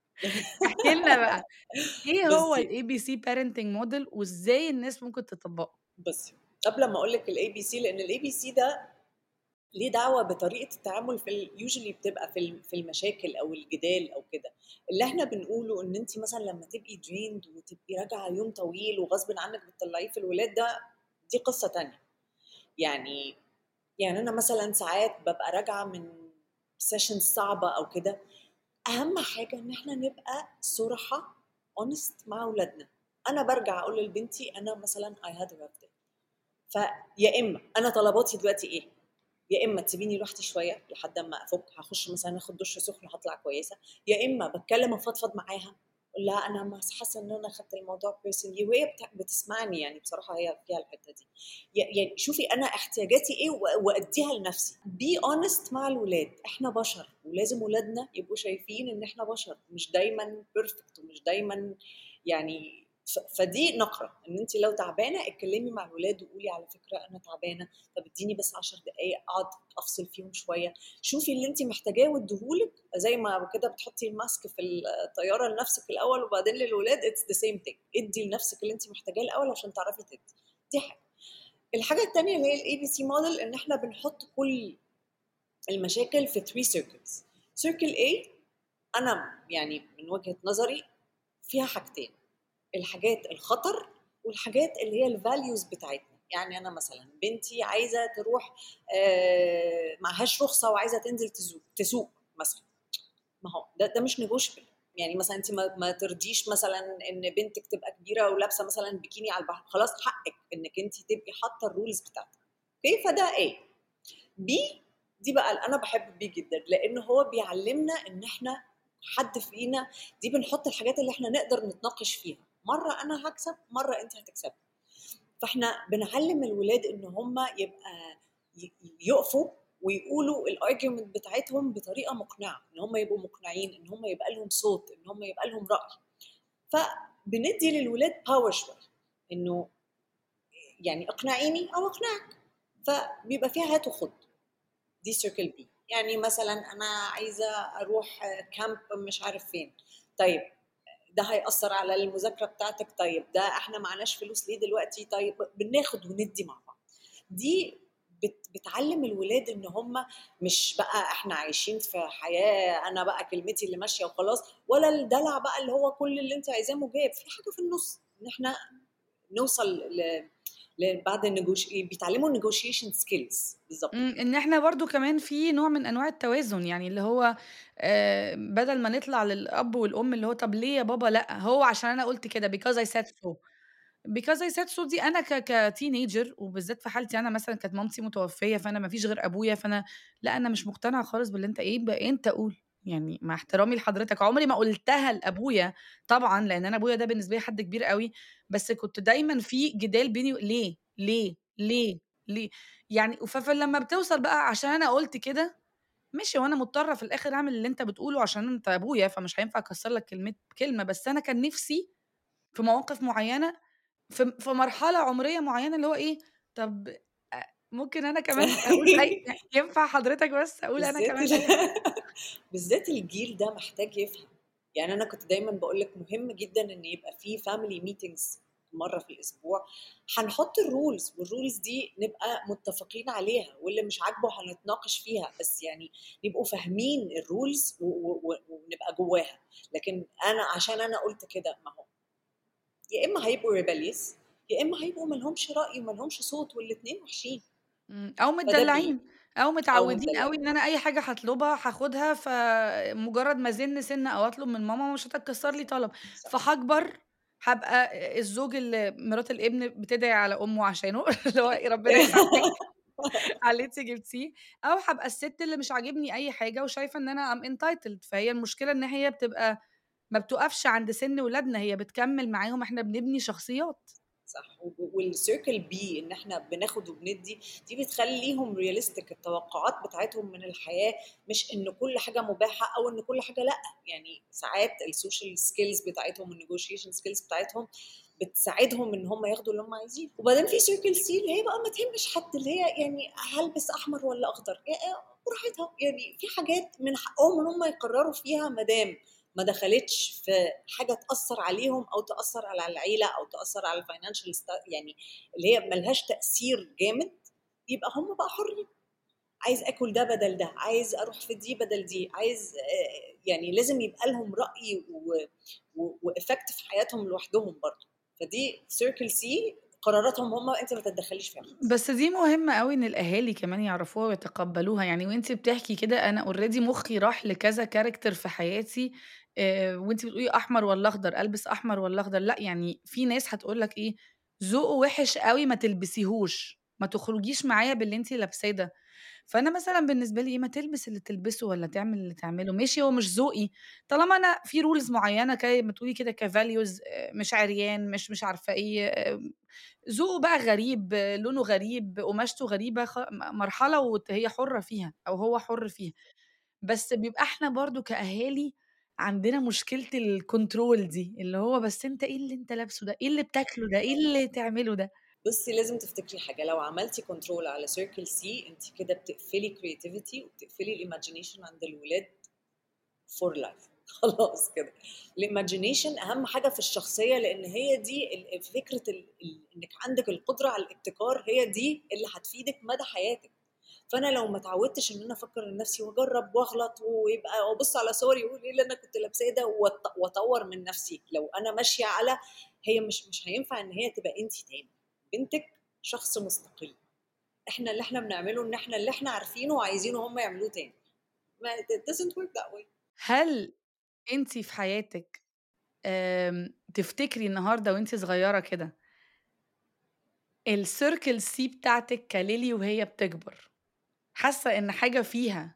احكي لنا بقى ايه هو الاي بي سي بيرنتنج موديل وازاي الناس ممكن تطبقه بصي قبل ما اقول لك الاي بي سي لان الاي بي سي ده ليه دعوه بطريقه التعامل في يوجولي بتبقى في في المشاكل او الجدال او كده اللي احنا بنقوله ان انت مثلا لما تبقي دريند وتبقي راجعه يوم طويل وغصب عنك بتطلعيه في الولاد ده دي قصه تانية يعني يعني انا مثلا ساعات ببقى راجعه من سيشنز صعبه او كده اهم حاجه ان احنا نبقى صراحه اونست مع اولادنا انا برجع اقول لبنتي انا مثلا اي هاد a rough day فيا اما انا طلباتي دلوقتي ايه يا اما تسيبيني لوحدي شويه لحد اما افك هخش مثلا اخد دش سخن هطلع كويسه يا اما بتكلم افضفض معاها اقول لها انا ما حاسه ان انا خدت الموضوع بيرسونلي وهي بت- بتسمعني يعني بصراحه هي فيها الحته دي ي- يعني شوفي انا احتياجاتي ايه و- واديها لنفسي بي اونست مع الولاد احنا بشر ولازم ولادنا يبقوا شايفين ان احنا بشر مش دايما بيرفكت ومش دايما يعني ف- فدي نقره ان انت لو تعبانه اتكلمي مع الولاد وقولي على فكره انا تعبانه طب اديني بس 10 دقائق اقعد افصل فيهم شويه شوفي اللي انت محتاجاه واديهولك زي ما كده بتحطي الماسك في الطياره لنفسك الاول وبعدين للولاد اتس ذا سيم ثينج ادي لنفسك اللي انت محتاجاه الاول عشان تعرفي تدي دي حاجه الحاجه الثانيه اللي هي الاي بي سي موديل ان احنا بنحط كل المشاكل في 3 سيركلز سيركل A انا يعني من وجهه نظري فيها حاجتين الحاجات الخطر والحاجات اللي هي الفاليوز بتاعتنا يعني انا مثلا بنتي عايزه تروح آه، معهاش رخصه وعايزه تنزل تسوق تسوق مثلا ما هو ده ده مش نيجوشبل يعني مثلا انت ما, ما ترضيش مثلا ان بنتك تبقى كبيره ولابسه مثلا بيكيني على البحر خلاص حقك انك انت تبقي حاطه الرولز بتاعتك اوكي فده ايه بي دي بقى انا بحب بي جدا لان هو بيعلمنا ان احنا حد فينا دي بنحط الحاجات اللي احنا نقدر نتناقش فيها مره انا هكسب مره انت هتكسبي فاحنا بنعلم الولاد ان هم يبقى ي- يقفوا ويقولوا الارجيومنت بتاعتهم بطريقه مقنعه ان هم يبقوا مقنعين ان هم يبقى لهم صوت ان هم يبقى لهم راي فبندي للولاد باور شويه انه يعني اقنعيني او اقنعك فبيبقى فيها هات وخد دي سيركل بي يعني مثلا انا عايزه اروح كامب مش عارف فين طيب ده هيأثر على المذاكره بتاعتك طيب ده احنا معناش فلوس ليه دلوقتي طيب بناخد وندي مع بعض دي بت بتعلم الولاد ان هم مش بقى احنا عايشين في حياه انا بقى كلمتي اللي ماشيه وخلاص ولا الدلع بقى اللي هو كل اللي انت عايزاه مجاب في حاجه في النص ان احنا نوصل ل... ل- بعد النيجوش بيتعلموا النيجوشيشن سكيلز بالظبط إمم، إن إحنا برضه كمان في نوع من أنواع التوازن، يعني اللي هو آآ بدل ما نطلع للأب والأم اللي هو طَب ليه يا بابا لأ، هو عشان أنا قُلت كده because I said so because I said so دي أنا ك كteenager وبالذات في حالتي أنا مثلًا كانت مامتي متوفية، فأنا ما فيش غير أبويا، فأنا لأ، أنا مش مقتنعة خالص باللي أنت إيه ب أنت قُل، يعني مع احترامي لحضرتك عمري ما قُلتها لأبويا طبعًا، لإن أنا أبويا ده بالنسبة لي حد كبير أوي، بس كنت دايمًا في جدال بيني و ليه، ليه، ليه، ليه؟ يعني ف فلمّا بتوصل بقى عشان أنا قُلت كده، ماشي هو أنا مضطرة في الآخر أعمل اللي أنت بتقوله عشان أنت أبويا، فمش هينفع أكسّر لك كلمت كلمة، بس أنا كان نِفْسي في مواقف معيّنة في م في مرحلة عمرية معيّنة اللي هو إيه، طَب أ ممكن أنا كمان أقول أي ي ينفع حضرتك بس أقول أنا بالذات كمان ال... أي حاجة؟ بالذات الجيل ده محتاج يفهم يعني انا كنت دايما بقول لك مهم جدا ان يبقى في فاميلي ميتينجز مره في الاسبوع هنحط الرولز والرولز دي نبقى متفقين عليها واللي مش عاجبه هنتناقش فيها بس يعني نبقوا فاهمين الرولز و- و- و- ونبقى جواها لكن انا عشان انا قلت كده ما هو يا اما هيبقوا ريبليس يا اما هيبقوا ملهمش راي وملهمش صوت والاثنين وحشين إمم، أو فده بي متدلّعين، أو او متعوّدين أوي مدلعين إن أنا أي حاجة هاطلبها هاخدها، فمجرّد ما أزِن سِنّة أو أطلب من ماما مش هتتكسّر لي طلب، صح فهاكبر هابقى الزوج اللي مرات الابن بتدعي على أمه عشانه اللي هو إيه ربنا يسامحِك على اللي أنتِ جبتيه، أو هابقى الست اللي مش عاجبني أي حاجة وشايفة إن أنا I'm entitled فهي المشكلة إن هي بتبقى ما بتُقفش عند سِن ولادنا، هي بتكمّل معاهم، إحنا بنبني شخصيات. صح والسيركل بي ان احنا بناخد وبندي دي بتخليهم رياليستيك التوقعات بتاعتهم من الحياه مش ان كل حاجه مباحه او ان كل حاجه لا يعني ساعات السوشيال سكيلز بتاعتهم النيجوشيشن سكيلز بتاعتهم بتساعدهم ان هم ياخدوا اللي هم عايزينه وبعدين في سيركل سي اللي هي بقى ما تهمش حد اللي هي يعني هلبس احمر ولا اخضر يعني براحتها يعني في حاجات من حقهم ان هم يقرروا فيها ما دام ما دخلتش في حاجه تاثر عليهم او تاثر على العيله او تاثر على الفاينانشال يعني اللي هي ملهاش تاثير جامد يبقى هم بقى حرين عايز اكل ده بدل ده عايز اروح في دي بدل دي عايز آه، يعني لازم يبقى لهم راي وافكت في حياتهم لوحدهم برضه فدي سيركل سي قراراتهم هم انت ما تتدخليش فيها خالص بس دي مهمة أوي إن الأهالي كمان يعرفوها ويتقبّلوها، يعني وأنتِ بتحكي كده أنا already مُخّي راح لكذا character في حياتي آآ وأنتِ بتقولي أحمر والّا أخضر، ألبس أحمر والّا أخضر، لأ يعني في ناس هتقول لك إيه، ذوقه وِحِش أوي ما تلبسيهوش، ما تخرجيش معايا باللي أنتِ لابساه ده. فأنا مثلًا بالنسبة لي إيه، ما تلبس اللي تلبسه والّا تعمل اللي تعمله، ماشي هو مش ذوقي، طالما أنا في rules معيّنة زي ما تقولي كده كvalues آآ مش عريان، مش مش عارفة إيه، آمم ذوقه بقى غريب، آه، لونه غريب، قماشته غريبة، خ م مرحلة وت هي حُرة فيها أو هو حُر فيها. بس بيبقى إحنا برضه كأهالي عندنا مشكلة الcontrol دي، اللي هو بس أنت إيه اللي أنت لابسه ده، إيه اللي بتاكله ده، إيه اللي تعمله ده؟ بُصّي، لازم تفتكري حاجة، لو عملتِ control على circle C أنتِ كده بتقفلي creativity وبتقفلي الimagination عند الولاد for life خلاص كده. الimagination أهم حاجة في الشخصية، لإن هي دي ال فكرة ال ال إنِّك عندِك القدرة على الابتكار، هي دي اللي هتفيدِك مدى حياتِك. فأنا لو ما اتعودتش إن أنا أفكّر لنفسي وأجرّب وأغلط ويبقى وأبُص على صوري وأقول إيه اللي أنا كنت لابساه ده وأط وأطوّر من نفسي، لو أنا ماشية على هي مش مش هينفع إن هي تبقى أنتِ تاني. بنتِك شخص مستقل، إحنا اللي إحنا بنعمله إن إحنا اللي إحنا عارفينه وعايزينه هم يعملوه تاني. ما it doesn't work that way. هل أنتِ في حياتِك آمم تفتكري النهارده وأنتِ صغيرة كده الcircle C بتاعتِك كLily وهي بتكبر، حاسة إن حاجة فيها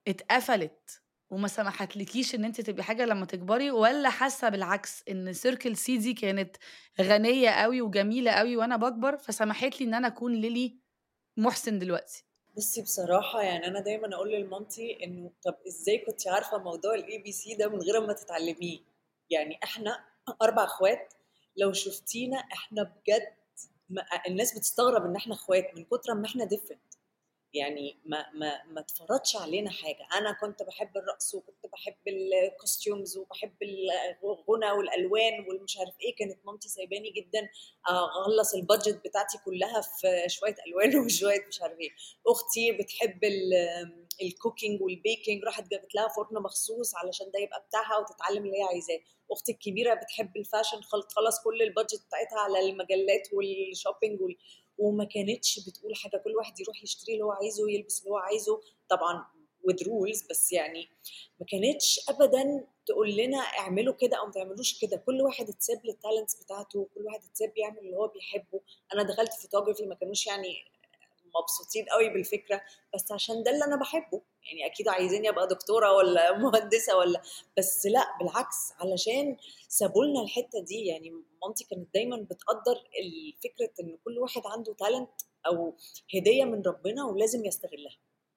اتقفلت وما سمحتلكيش إن أنتِ تبقي حاجة لمّا تكبري، والّا حاسة بالعكس إن circle C دي كانت غنية أوي وجميلة أوي وأنا باكبر، فسمحت لي إن أنا أكون Lily محسن دلوقتي؟ بُصّي بصراحة يعني أنا دايمًا أقول لمامتي إنه طَب إزاي كنتِ عارفة موضوع الABC ده من غير أمّا تتعلميه؟ يعني إحنا 4 أخوات، لو شُفتينا إحنا بجد م الناس بتستغرب إن إحنا أخوات من كتر أمّا إحنا different. يعني ما ما ما اتفرضش علينا حاجة، أنا كنت باحب الرقص وكنت باحب الcostumes وباحب الغُنى والألوان والمش عارف إيه، كانت مامتي سايباني جدًا أخلّص الbudget بتاعتي كلّها في شوية ألوان وشوية مش عارف إيه، أختي بتحب ال الcooking والbaking راحت جابت لها فُرن مخصوص علشان ده يبقى بتاعها وتتعلم اللي هي عايزاه، أختي الكبيرة بتحب الfashion خل تخلّص كل الbudget بتاعتها على المجلات والshopping وال وما كانتش بتقول حاجة، كل واحد يروح يشتري اللي هو عايزه ويلبس اللي هو عايزه، طبعًا with rules بس يعني ما كانتش أبدًا تقول لنا اعملوا كده أو ما تعملوش كده، كل واحد اتساب للtalents بتاعته، كل واحد اتساب يعمل اللي هو بيحبه، أنا دخلت photography ما كانوش يعني مبسوطين أوي بالفكرة، بس عشان ده اللي أنا باحبه، يعني أكيد عايزينّي أبقى دكتورة والّا مهندسة والّا بس لأ بالعكس علشان سابوا لنا الحتّة دي، يعني مامتي كانت دايمًا بتقدّر ال فكرة إن كل واحد عنده talent أو هدية من ربنا ولازم يستغلها.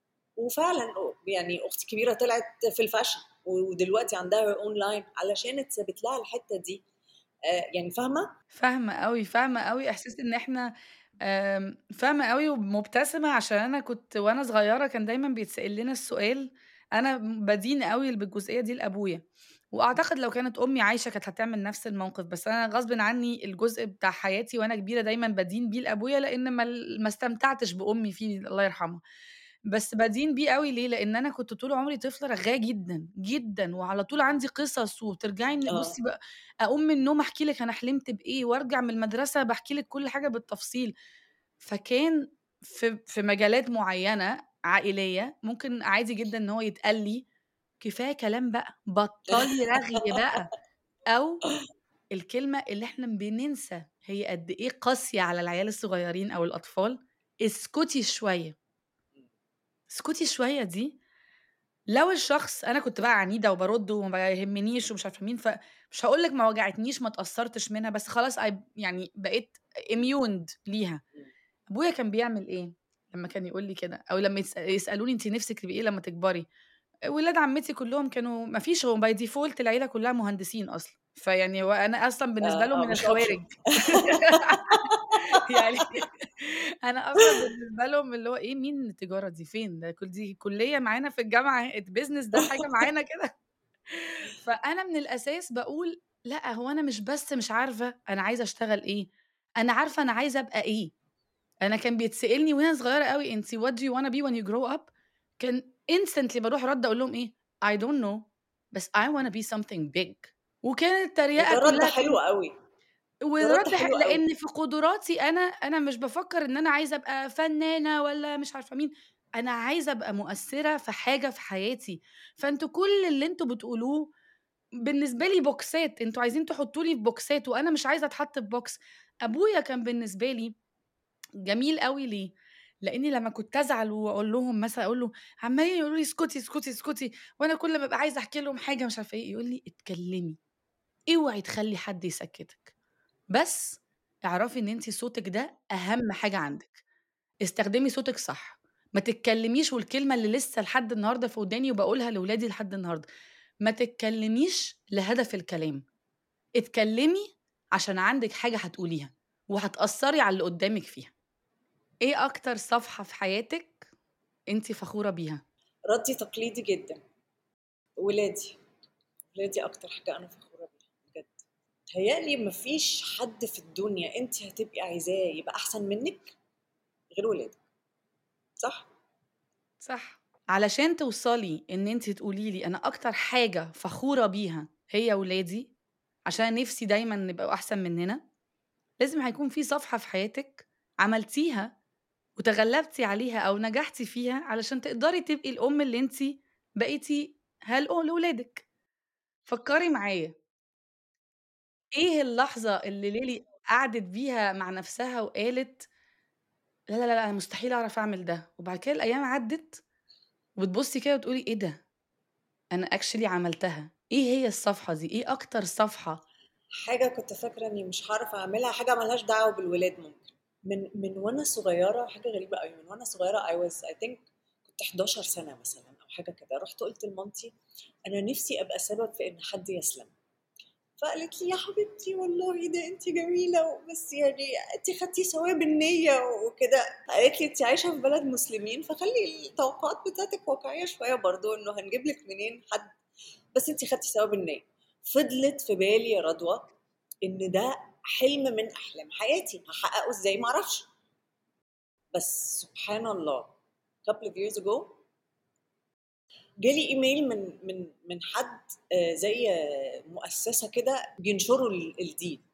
وفعلًا أ يعني أختي الكبيرة طلعت في الfashion ودلوقتي عندها her own line علشان اتسابت لها الحتّة دي، آآ يعني فاهمة؟ فاهمة أوي، فاهمة أوي إحساس إن إحنا آمم، فاهمة أوي ومبتسمة عشان أنا كنت وأنا صغيرة كان دايمًا بيتسأل لنا السؤال، أنا بادين أوي بالجزئية دي لأبويا، وأعتقد لو كانت أمي عايشة كانت هتعمل نفس الموقف، بس أنا غصبٍ عني الجزء بتاع حياتي وأنا كبيرة دايمًا بادين بيه لأبويا، لإن ما ال ما استمتعتش بأمي فيه الله يرحمها. بس بادين بيه أوي ليه؟ لإن أنا كنت طول عمري طفلة رغاية جدًا، جدًا، وعلى طول عندي قصص وترجعي إن آه. بُصّي بقى أقوم من النوم أحكي لِك أنا حلمت بإيه، وأرجع من المدرسة باحكي لِك كل حاجة بالتفصيل. فكان في في مجالات معيّنة عائلية ممكن عادي جدًا إن هو يتقال لي كفاية كلام بقى، بطّلي رغي بقى، أو الكلمة اللي إحنا بننسى هي قد إيه قاسية على العيال الصغيرين أو الأطفال، اسكتي شوية. اسكتي شوية دي لو الشخص أنا كنت بقى عنيدة وبارُد وما يهمنيش ومش عارفة مين، فمش هاقول لك ما وجعتنيش، ما اتأثّرتش منها، بس خلاص I يعني بقيت immuned ليها. إمم. أبويا كان بيعمل إيه لمّا كان يقول لي كده أو لمّا يس يسألوني أنتِ نِفْسِك تبقي إيه لمّا تكبري؟ ولاد عمتي كلّهم كانوا ما فيش هو by default العيلة كلّها مهندسين أصلًا، فيعني هو أنا أصلًا بالنسبة آه، لهم آه، من مش option. الخوارج. يعني أنا أصلًا بالنسبة لهم اللي هو إيه مين التجارة دي فين؟ ده كل دي كلية معانا في الجامعة الbusiness ده حاجة معانا كده. فأنا من الأساس باقول لأ، هو أنا مش بس مش عارفة أنا عايزة أشتغل إيه، أنا عارفة أنا عايزة أبقى إيه. أنا كان بيتسألني وأنا صغيرة أوي أنتِ what do you wanna be when you grow up؟ كان instantly باروح رادة أقول لهم إيه I don't know بس I wanna be something big وكانت التريقة وده رَد كلّها حلو أوي، ده رَد والرد ح حلو أوي. لإن في قدراتي أنا، أنا مش بافكّر إن أنا عايزة أبقى فنانة والّا مش عارفة مين، أنا عايزة أبقى مؤثّرة في حاجة في حياتي، فأنتم كل اللي أنتم بتقولوه بالنسبة لي بوكسات، أنتم عايزين تحطّوني في بوكسات وأنا مش عايزة أتحط في box. أبويا كان بالنسبة لي جميل أوي ليه؟ لإني لمّا كنت أزعل وأقول لهم مثلًا أقول له عمّالين يقولوا لي اسكتي، اسكتي، اسكتي، وأنا كل ما أبقى عايزة أحكي لهم حاجة مش عارفة إيه، يقول لي: "اتكلمي، اوعي تخلّي حد يسكتِك، بس اعرفي إن أنتِ صوتِك ده أهم حاجة عندِك، استخدمي صوتِك صح، ما تتكلميش والكلمة اللي لسه لحد النهارده في وداني وباقولها لولادي لحد النهارده، ما تتكلميش لهدف الكلام، اتكلمي عشان عندِك حاجة هتقوليها، وهتأثّري على اللي قدّامِك فيها." إيه أكتر صفحة في حياتِك أنتِ فخورة بيها؟ ردي تقليدي جدًا، ولادي، ولادي أكتر حاجة أنا فخورة بيها بجد، متهيأ لي ما فيش حد في الدنيا أنتِ هتبقي عايزاه يبقى أحسن منِّك غير ولادِك، صح؟ صح. علشان توصلي إن أنتِ تقولي لي أنا أكتر حاجة فخورة بيها هي ولادي، عشان نِفْسي دايمًا نبقوا أحسن مننا، لازم هيكون في صفحة في حياتِك عملتيها وتغلبتِ عليها أو نجحتِ فيها علشان تقدري تبقي الأم اللي أنتِ بقيتيها لأ لولادِك. فكّري معايا إيه اللحظة اللي ليلي قعدت بيها مع نَفْسها وقالت لا، لا، لا، أنا مستحيل أعرف أعمل ده، وبعد كده الأيام عدِّت وبتبُصّي كده وتقولي إيه ده، أنا actually عملتها، إيه هي الصفحة دي، إيه أكتر صفحة حاجة كنت فاكرة إني مش هاعرف أعملها، حاجة ما لهاش دعوة بالولاد ممكن. من من وأنا صغيرة حاجة غريبة أوي، من وأنا صغيرة I was I think كنت 11 سنة مثلًا أو حاجة كده، رُحت قُلت لمامتي أنا نِفْسي أبقى سبب في إن حد يسلم. فقالت لي: "يا حبيبتي والله ده أنتِ جميلة بس يعني أنتِ خدتِ ثواب النية وكده." قالت لي: "أنتِ عايشة في بلد مسلمين فخلّي التوقعات بتاعتِك واقعية شوية برضه، إنه هنجيب لِك منين حد بس أنتِ خدتِ ثواب النية." فضلت في بالي يا رضوى إن ده حلم من أحلام حياتي، هاحققه إزاي ما أعرفش. بس سبحان الله couple of years ago جالي إيميل من من من حد آآ زي مؤسسة كده بينشروا ال الدين.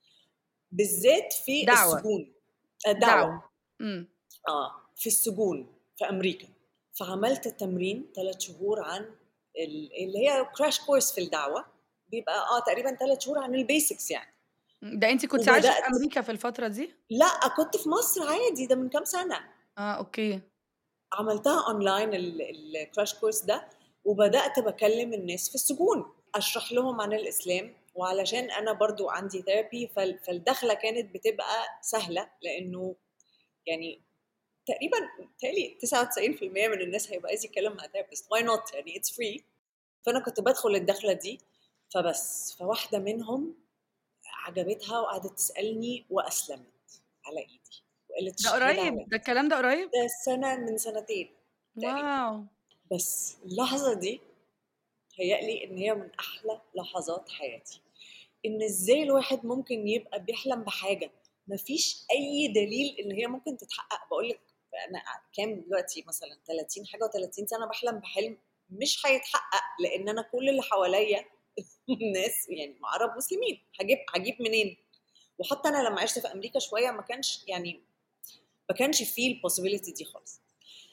بالذات في دعوة. السجون. آآ دعوة. دعوة. إمم. آه، في السجون في أمريكا. فعملت تمرين 3 شهور عن ال اللي هي crash course في الدعوة، بيبقى آه تقريبًا 3 شهور عن الbasics يعني. إمم، ده أنتِ كنتِ عايشة في وبدأت أمريكا في الفترة دي؟ لأ، كنت في مصر عادي، ده من كام سنة. آه، أوكي. عملتها online ال الcrash course ده، وبدأت باكلم الناس في السجون، أشرح لهم عن الإسلام، وعلشان أنا برضه عندي therapy فال فالدخلة كانت بتبقى سهلة، لإنه يعني تقريبًا متهيأ لي 99% من الناس هيبقى عايز يتكلم مع therapist why not يعني it's free. فأنا كنت بادخل الدخلة دي، فبس، فواحدة منهم عجبتها وقعدت تسألني وأسلمت على إيدي، وقالت ده الشهادة قريب، على ده الكلام ده قريب؟ ده سنة من سنتين تقريبًا. واو! بس اللحظة دي متهيأ لي إن هي من أحلى لحظات حياتي، إن إزاي الواحد ممكن يبقى بيحلم بحاجة ما فيش أي دليل إن هي ممكن تتحقق، باقول لِك أنا كام دلوقتي مثلًا 30 حاجة و30 سنة باحلم بحلم مش هيتحقق، لإن أنا كل اللي حواليّا ناس يعني عرب مسلمين، هاجيب هاجيب منين؟ وحتى أنا لمّا عِشت في أمريكا شوية ما كانش يعني ما كانش في الpossibility دي خالص.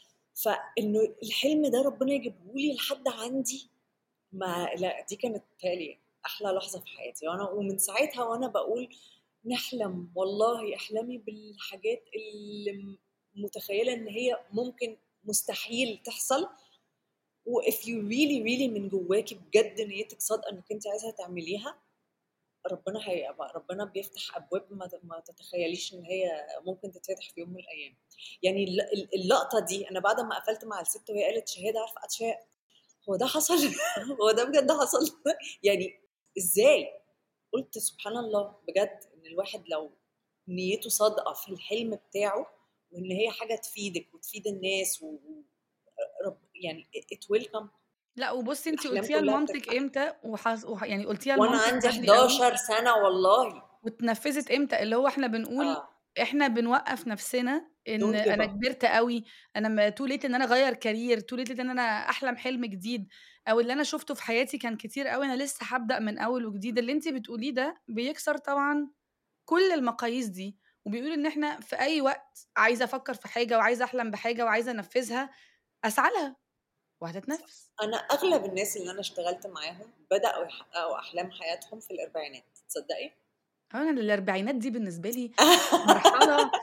فإنه الحلم ده ربنا يجيبه لي لحد عندي ما لأ دي كانت بيتهيأ لي أحلى لحظة في حياتي، وأنا ومن ساعتها وأنا باقول نحلم والله احلمي بالحاجات اللي م متخيلة إن هي ممكن مستحيل تحصل، وif you really really من جواكِ بجد نيتِك صادقة إنِك أنتِ عايزة تعمليها، ربنا هيبقى ربنا بيفتح أبواب ما ت ما تتخيليش إن هي ممكن تتفتح في يوم من الأيام. يعني الل ال اللقطة دي أنا بعد ما قفلت مع الست وهي قالت شهادة عارفة قعدت شوية هو ده حصل؟ هو ده بجد حصل؟ يعني إزاي؟ قُلت سبحان الله بجد إن الواحد لو نيته صادقة في الحلم بتاعه، وإن هي حاجة تفيدِك وتفيد الناس و و رب يعني it will come. لأ، وبُصّي أنتِ الأحلام قُلتيها كلها لمامتِك بتتحقق. إمتى وحص وح يعني قُلتيها وأنا لمامتِك عندي بدري أوي 11 سنة والله. واتنفّذت إمتى؟ اللي هو إحنا بنقول آه. إحنا بنوقّف نَفْسنا إن don't give أنا up. كبرت أوي، أنا م too late إن أنا أغيّر career too late إن أنا أحلم حلم جديد، أو اللي أنا شُفته في حياتي كان كتير أوي، أنا لسه هابدأ من أول وجديد. اللي أنتِ بتقوليه ده بيكسر طبعًا كل المقاييس دي، وبيقول إن إحنا في أي وقت عايزة أفكّر في حاجة وعايزة أحلم بحاجة وعايزة أنفّذها، أسعى لها وهتتنفّذ. أنا أغلب الناس اللي أنا اشتغلت معاهم بدأوا يحققوا أحلام حياتهم في الأربعينات، تصدقي؟ آه، أنا الأربعينات دي بالنسبة لي مرحلة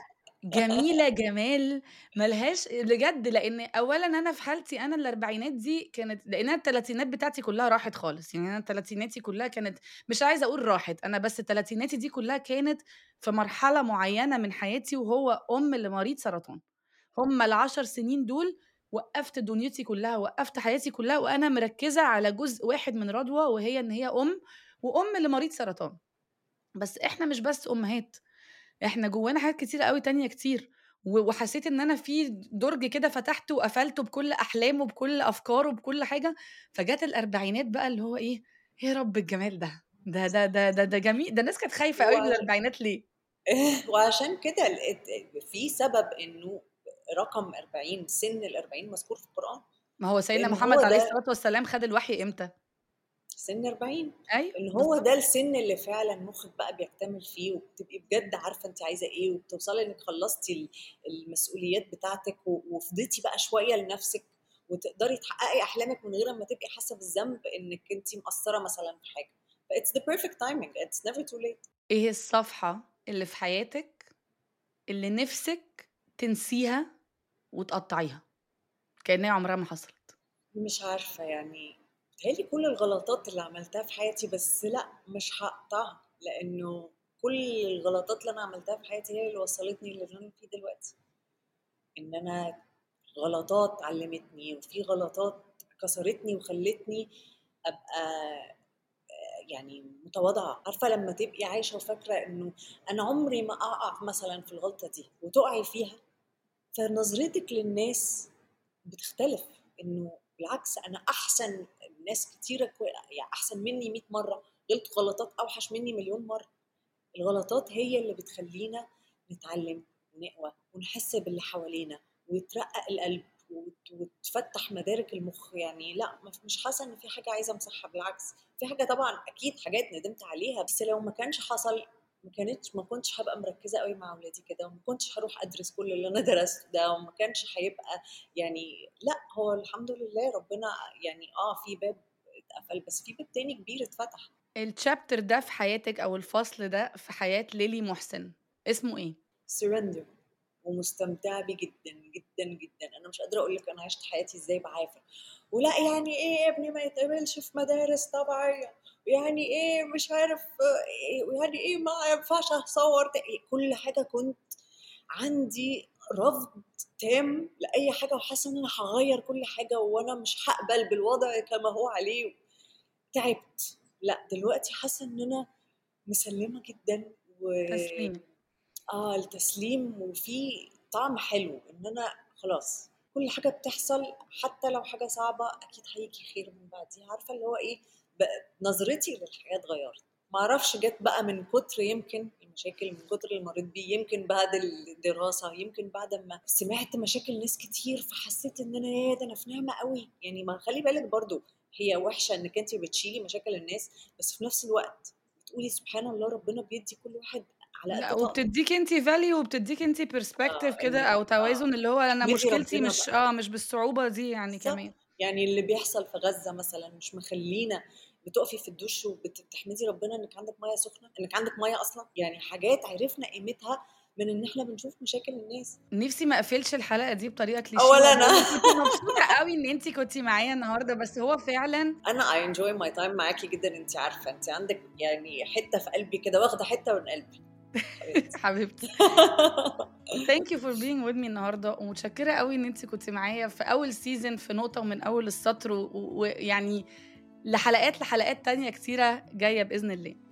جميلة جمال ما لهاش بجد لإن أولًا أنا في حالتي أنا الأربعينات دي كانت لإن أنا التلاتينات بتاعتي كلّها راحت خالص، يعني أنا تلاتيناتي كلّها كانت مش عايزة أقول راحت، أنا بس تلاتيناتي دي كلّها كانت في مرحلة معيّنة من حياتي وهو أم لمريض سرطان، هم ال10 سنين دول وقّفت دنيتي كلّها، وقّفت حياتي كلّها وأنا مركّزة على جزء واحد من رضوى وهي إن هي أم، وأم لمريض سرطان. بس إحنا مش بس أمهات، إحنا جوانا حاجات كتيرة أوي تانية كتير، و وحسيت إن أنا في درج كده فتحته وقفلته بكل أحلامه، بكل أفكاره، بكل حاجة، فجات الأربعينات بقى اللي هو إيه، يا رب الجمال ده! ده ده ده ده ده جميل ده الناس كانت خايفة أوي من وعش الأربعينات ليه؟ وعشان كده ال ات في سبب إنه رقم 40 سِن ال40 مذكور في القرآن، ما هو سيدنا لإن هو محمد عليه ده الصلاة والسلام خَد الوحي إمتى؟ سِن 40 أيوه، إن هو بالضبط. ده السِن اللي فعلًا مُخِّك بقى بيكتمل فيه، وبتبقي بجد عارفة أنتِ عايزة إيه، وبتوصلي إنِّك خلّصتِ ال المسؤوليات بتاعتِك، و وفضيتِ بقى شوية لنفسِك، وتقدري تحققي أحلامِك من غير أمّا تبقي حاسة بالذنب إنِّك أنتِ مقصّرة مثلًا في حاجة، فit's the perfect timing it's never too late. إيه الصفحة اللي في حياتِك اللي نِفْسِك تنسيها وتقطّعيها، كإن هي عمرها ما حصلت؟ مش عارفة يعني بيتهيأ لي كل الغلطات اللي عملتها في حياتي، بس لأ مش هاقطعها، لإنه كل الغلطات اللي أنا عملتها في حياتي هي اللي وصّلتني للي أنا فيه دلوقتي. إن أنا غلطات علّمتني، وفي غلطات كسرتني وخلّتني أبقى آآ يعني متواضعة، عارفة لمّا تبقي عايشة وفاكرة إنه أنا عمري ما أقع مثلًا في الغلطة دي وتُقعي فيها، فنظرتِك للناس بتختلف، إنه بالعكس أنا أحسن ناس كتيرة كو يعني أحسن منّي 100 مرّة، غلطوا غلطات أوحش منّي مليون مرّة. الغلطات هي اللي بتخلّينا نتعلّم ونقوى ونحس باللي حوالينا ويترقّق القلب وت وتفتّح مدارك المُخ، يعني لأ مف مش حاسة إن في حاجة عايزة أمسحها بالعكس، في حاجة طبعًا أكيد حاجات ندمت عليها، بس لو ما كانش حصل ما كانتش ما كنتش هابقى مركّزة أوي مع ولادي كده، وما كنتش هاروح أدرس كل اللي أنا درسته ده، وما كانش هيبقى يعني لأ هو الحمد لله ربنا يعني آه في باب اتقفل، بس في باب تاني كبير اتفتح. الchapter ده في حياتِك أو الفصل ده في حياة ليلي مُحسن، اسمه إيه؟ surrender ومستمتعة بيه جدًا، جدًا، جدًا، أنا مش قادرة أقول لِك أنا عِشت حياتي إزاي بعافر، ولأ يعني إيه ابني ما يتقبلش في مدارس طبيعية، ويعني إيه مش عارف إيه ويعني إيه ما ينفعش أصوّر ت كل حاجة كنت عندي رفض تام لأي حاجة وحاسة إن أنا هاغيّر كل حاجة وأنا مش هاقبل بالوضع كما هو عليه، تعبت، لأ دلوقتي حاسة إن أنا مسلّمة جدًا و تسليم. آه التسليم وفي طعم حلو، إن أنا خلاص كل حاجة بتحصل حتى لو حاجة صعبة أكيد هييجي خير من بعديها، عارفة اللي هو إيه بقت نظرتي للحياة اتغيّرت، ما أعرفش جات بقى من كتر يمكن المشاكل من كتر اللي مرّيت بيه، يمكن بعد الدراسة، يمكن بعد أمّا سمعت مشاكل ناس كتير فحسيت إن أنا ياه! ده أنا في نعمة أوي، يعني ما خلّي بالِك برضه هي وِحشة إنِّك أنتِ بتشيلي مشاكل الناس، بس في نفس الوقت بتقولي سبحان الله ربنا بيدّي كل واحد على لأ، قد طاقته. وبتدّيكِ أنتِ value وبتدّيكِ أنتِ آه، perspective كده إنِّك أو آه، توازن اللي هو أنا تحمدي مشكلتي ربنا مش بقى. آه، مش بالصعوبة دي يعني بالضبط، كمان. يعني اللي بيحصل في غزة مثلًا مش مخلّينا بتُقفي في الدُش وبت بتحمدي ربنا إنِّك عندِك مَيّة سخنة، إنِّك عندِك مَيّة أصلًا، يعني حاجات عرفنا قيمتها من إن إحنا بنشوف مشاكل الناس. نِفْسي ما أقفلش الحلقة دي بطريقة آه، كليشيه ولا أنا. لإني كنت مبسوطة أوي إن أنتِ كنتِ معايا النهارده، بس هو فعلًا أنا I enjoy my time معاكِ جدًا أنتِ عارفة، أنتِ عندِك يعني حتّة في قلبي كده، واخدة حتّة من قلبي. حبيبتي. حبيبتي. thank you for being with me النهارده، ومتشكرة أوي إن أنتِ كنتِ معايا في أول season في نقطة ومن أول السطر، و ويعني لحلقات، لحلقات تانية كتيرة جاية بإذن الله.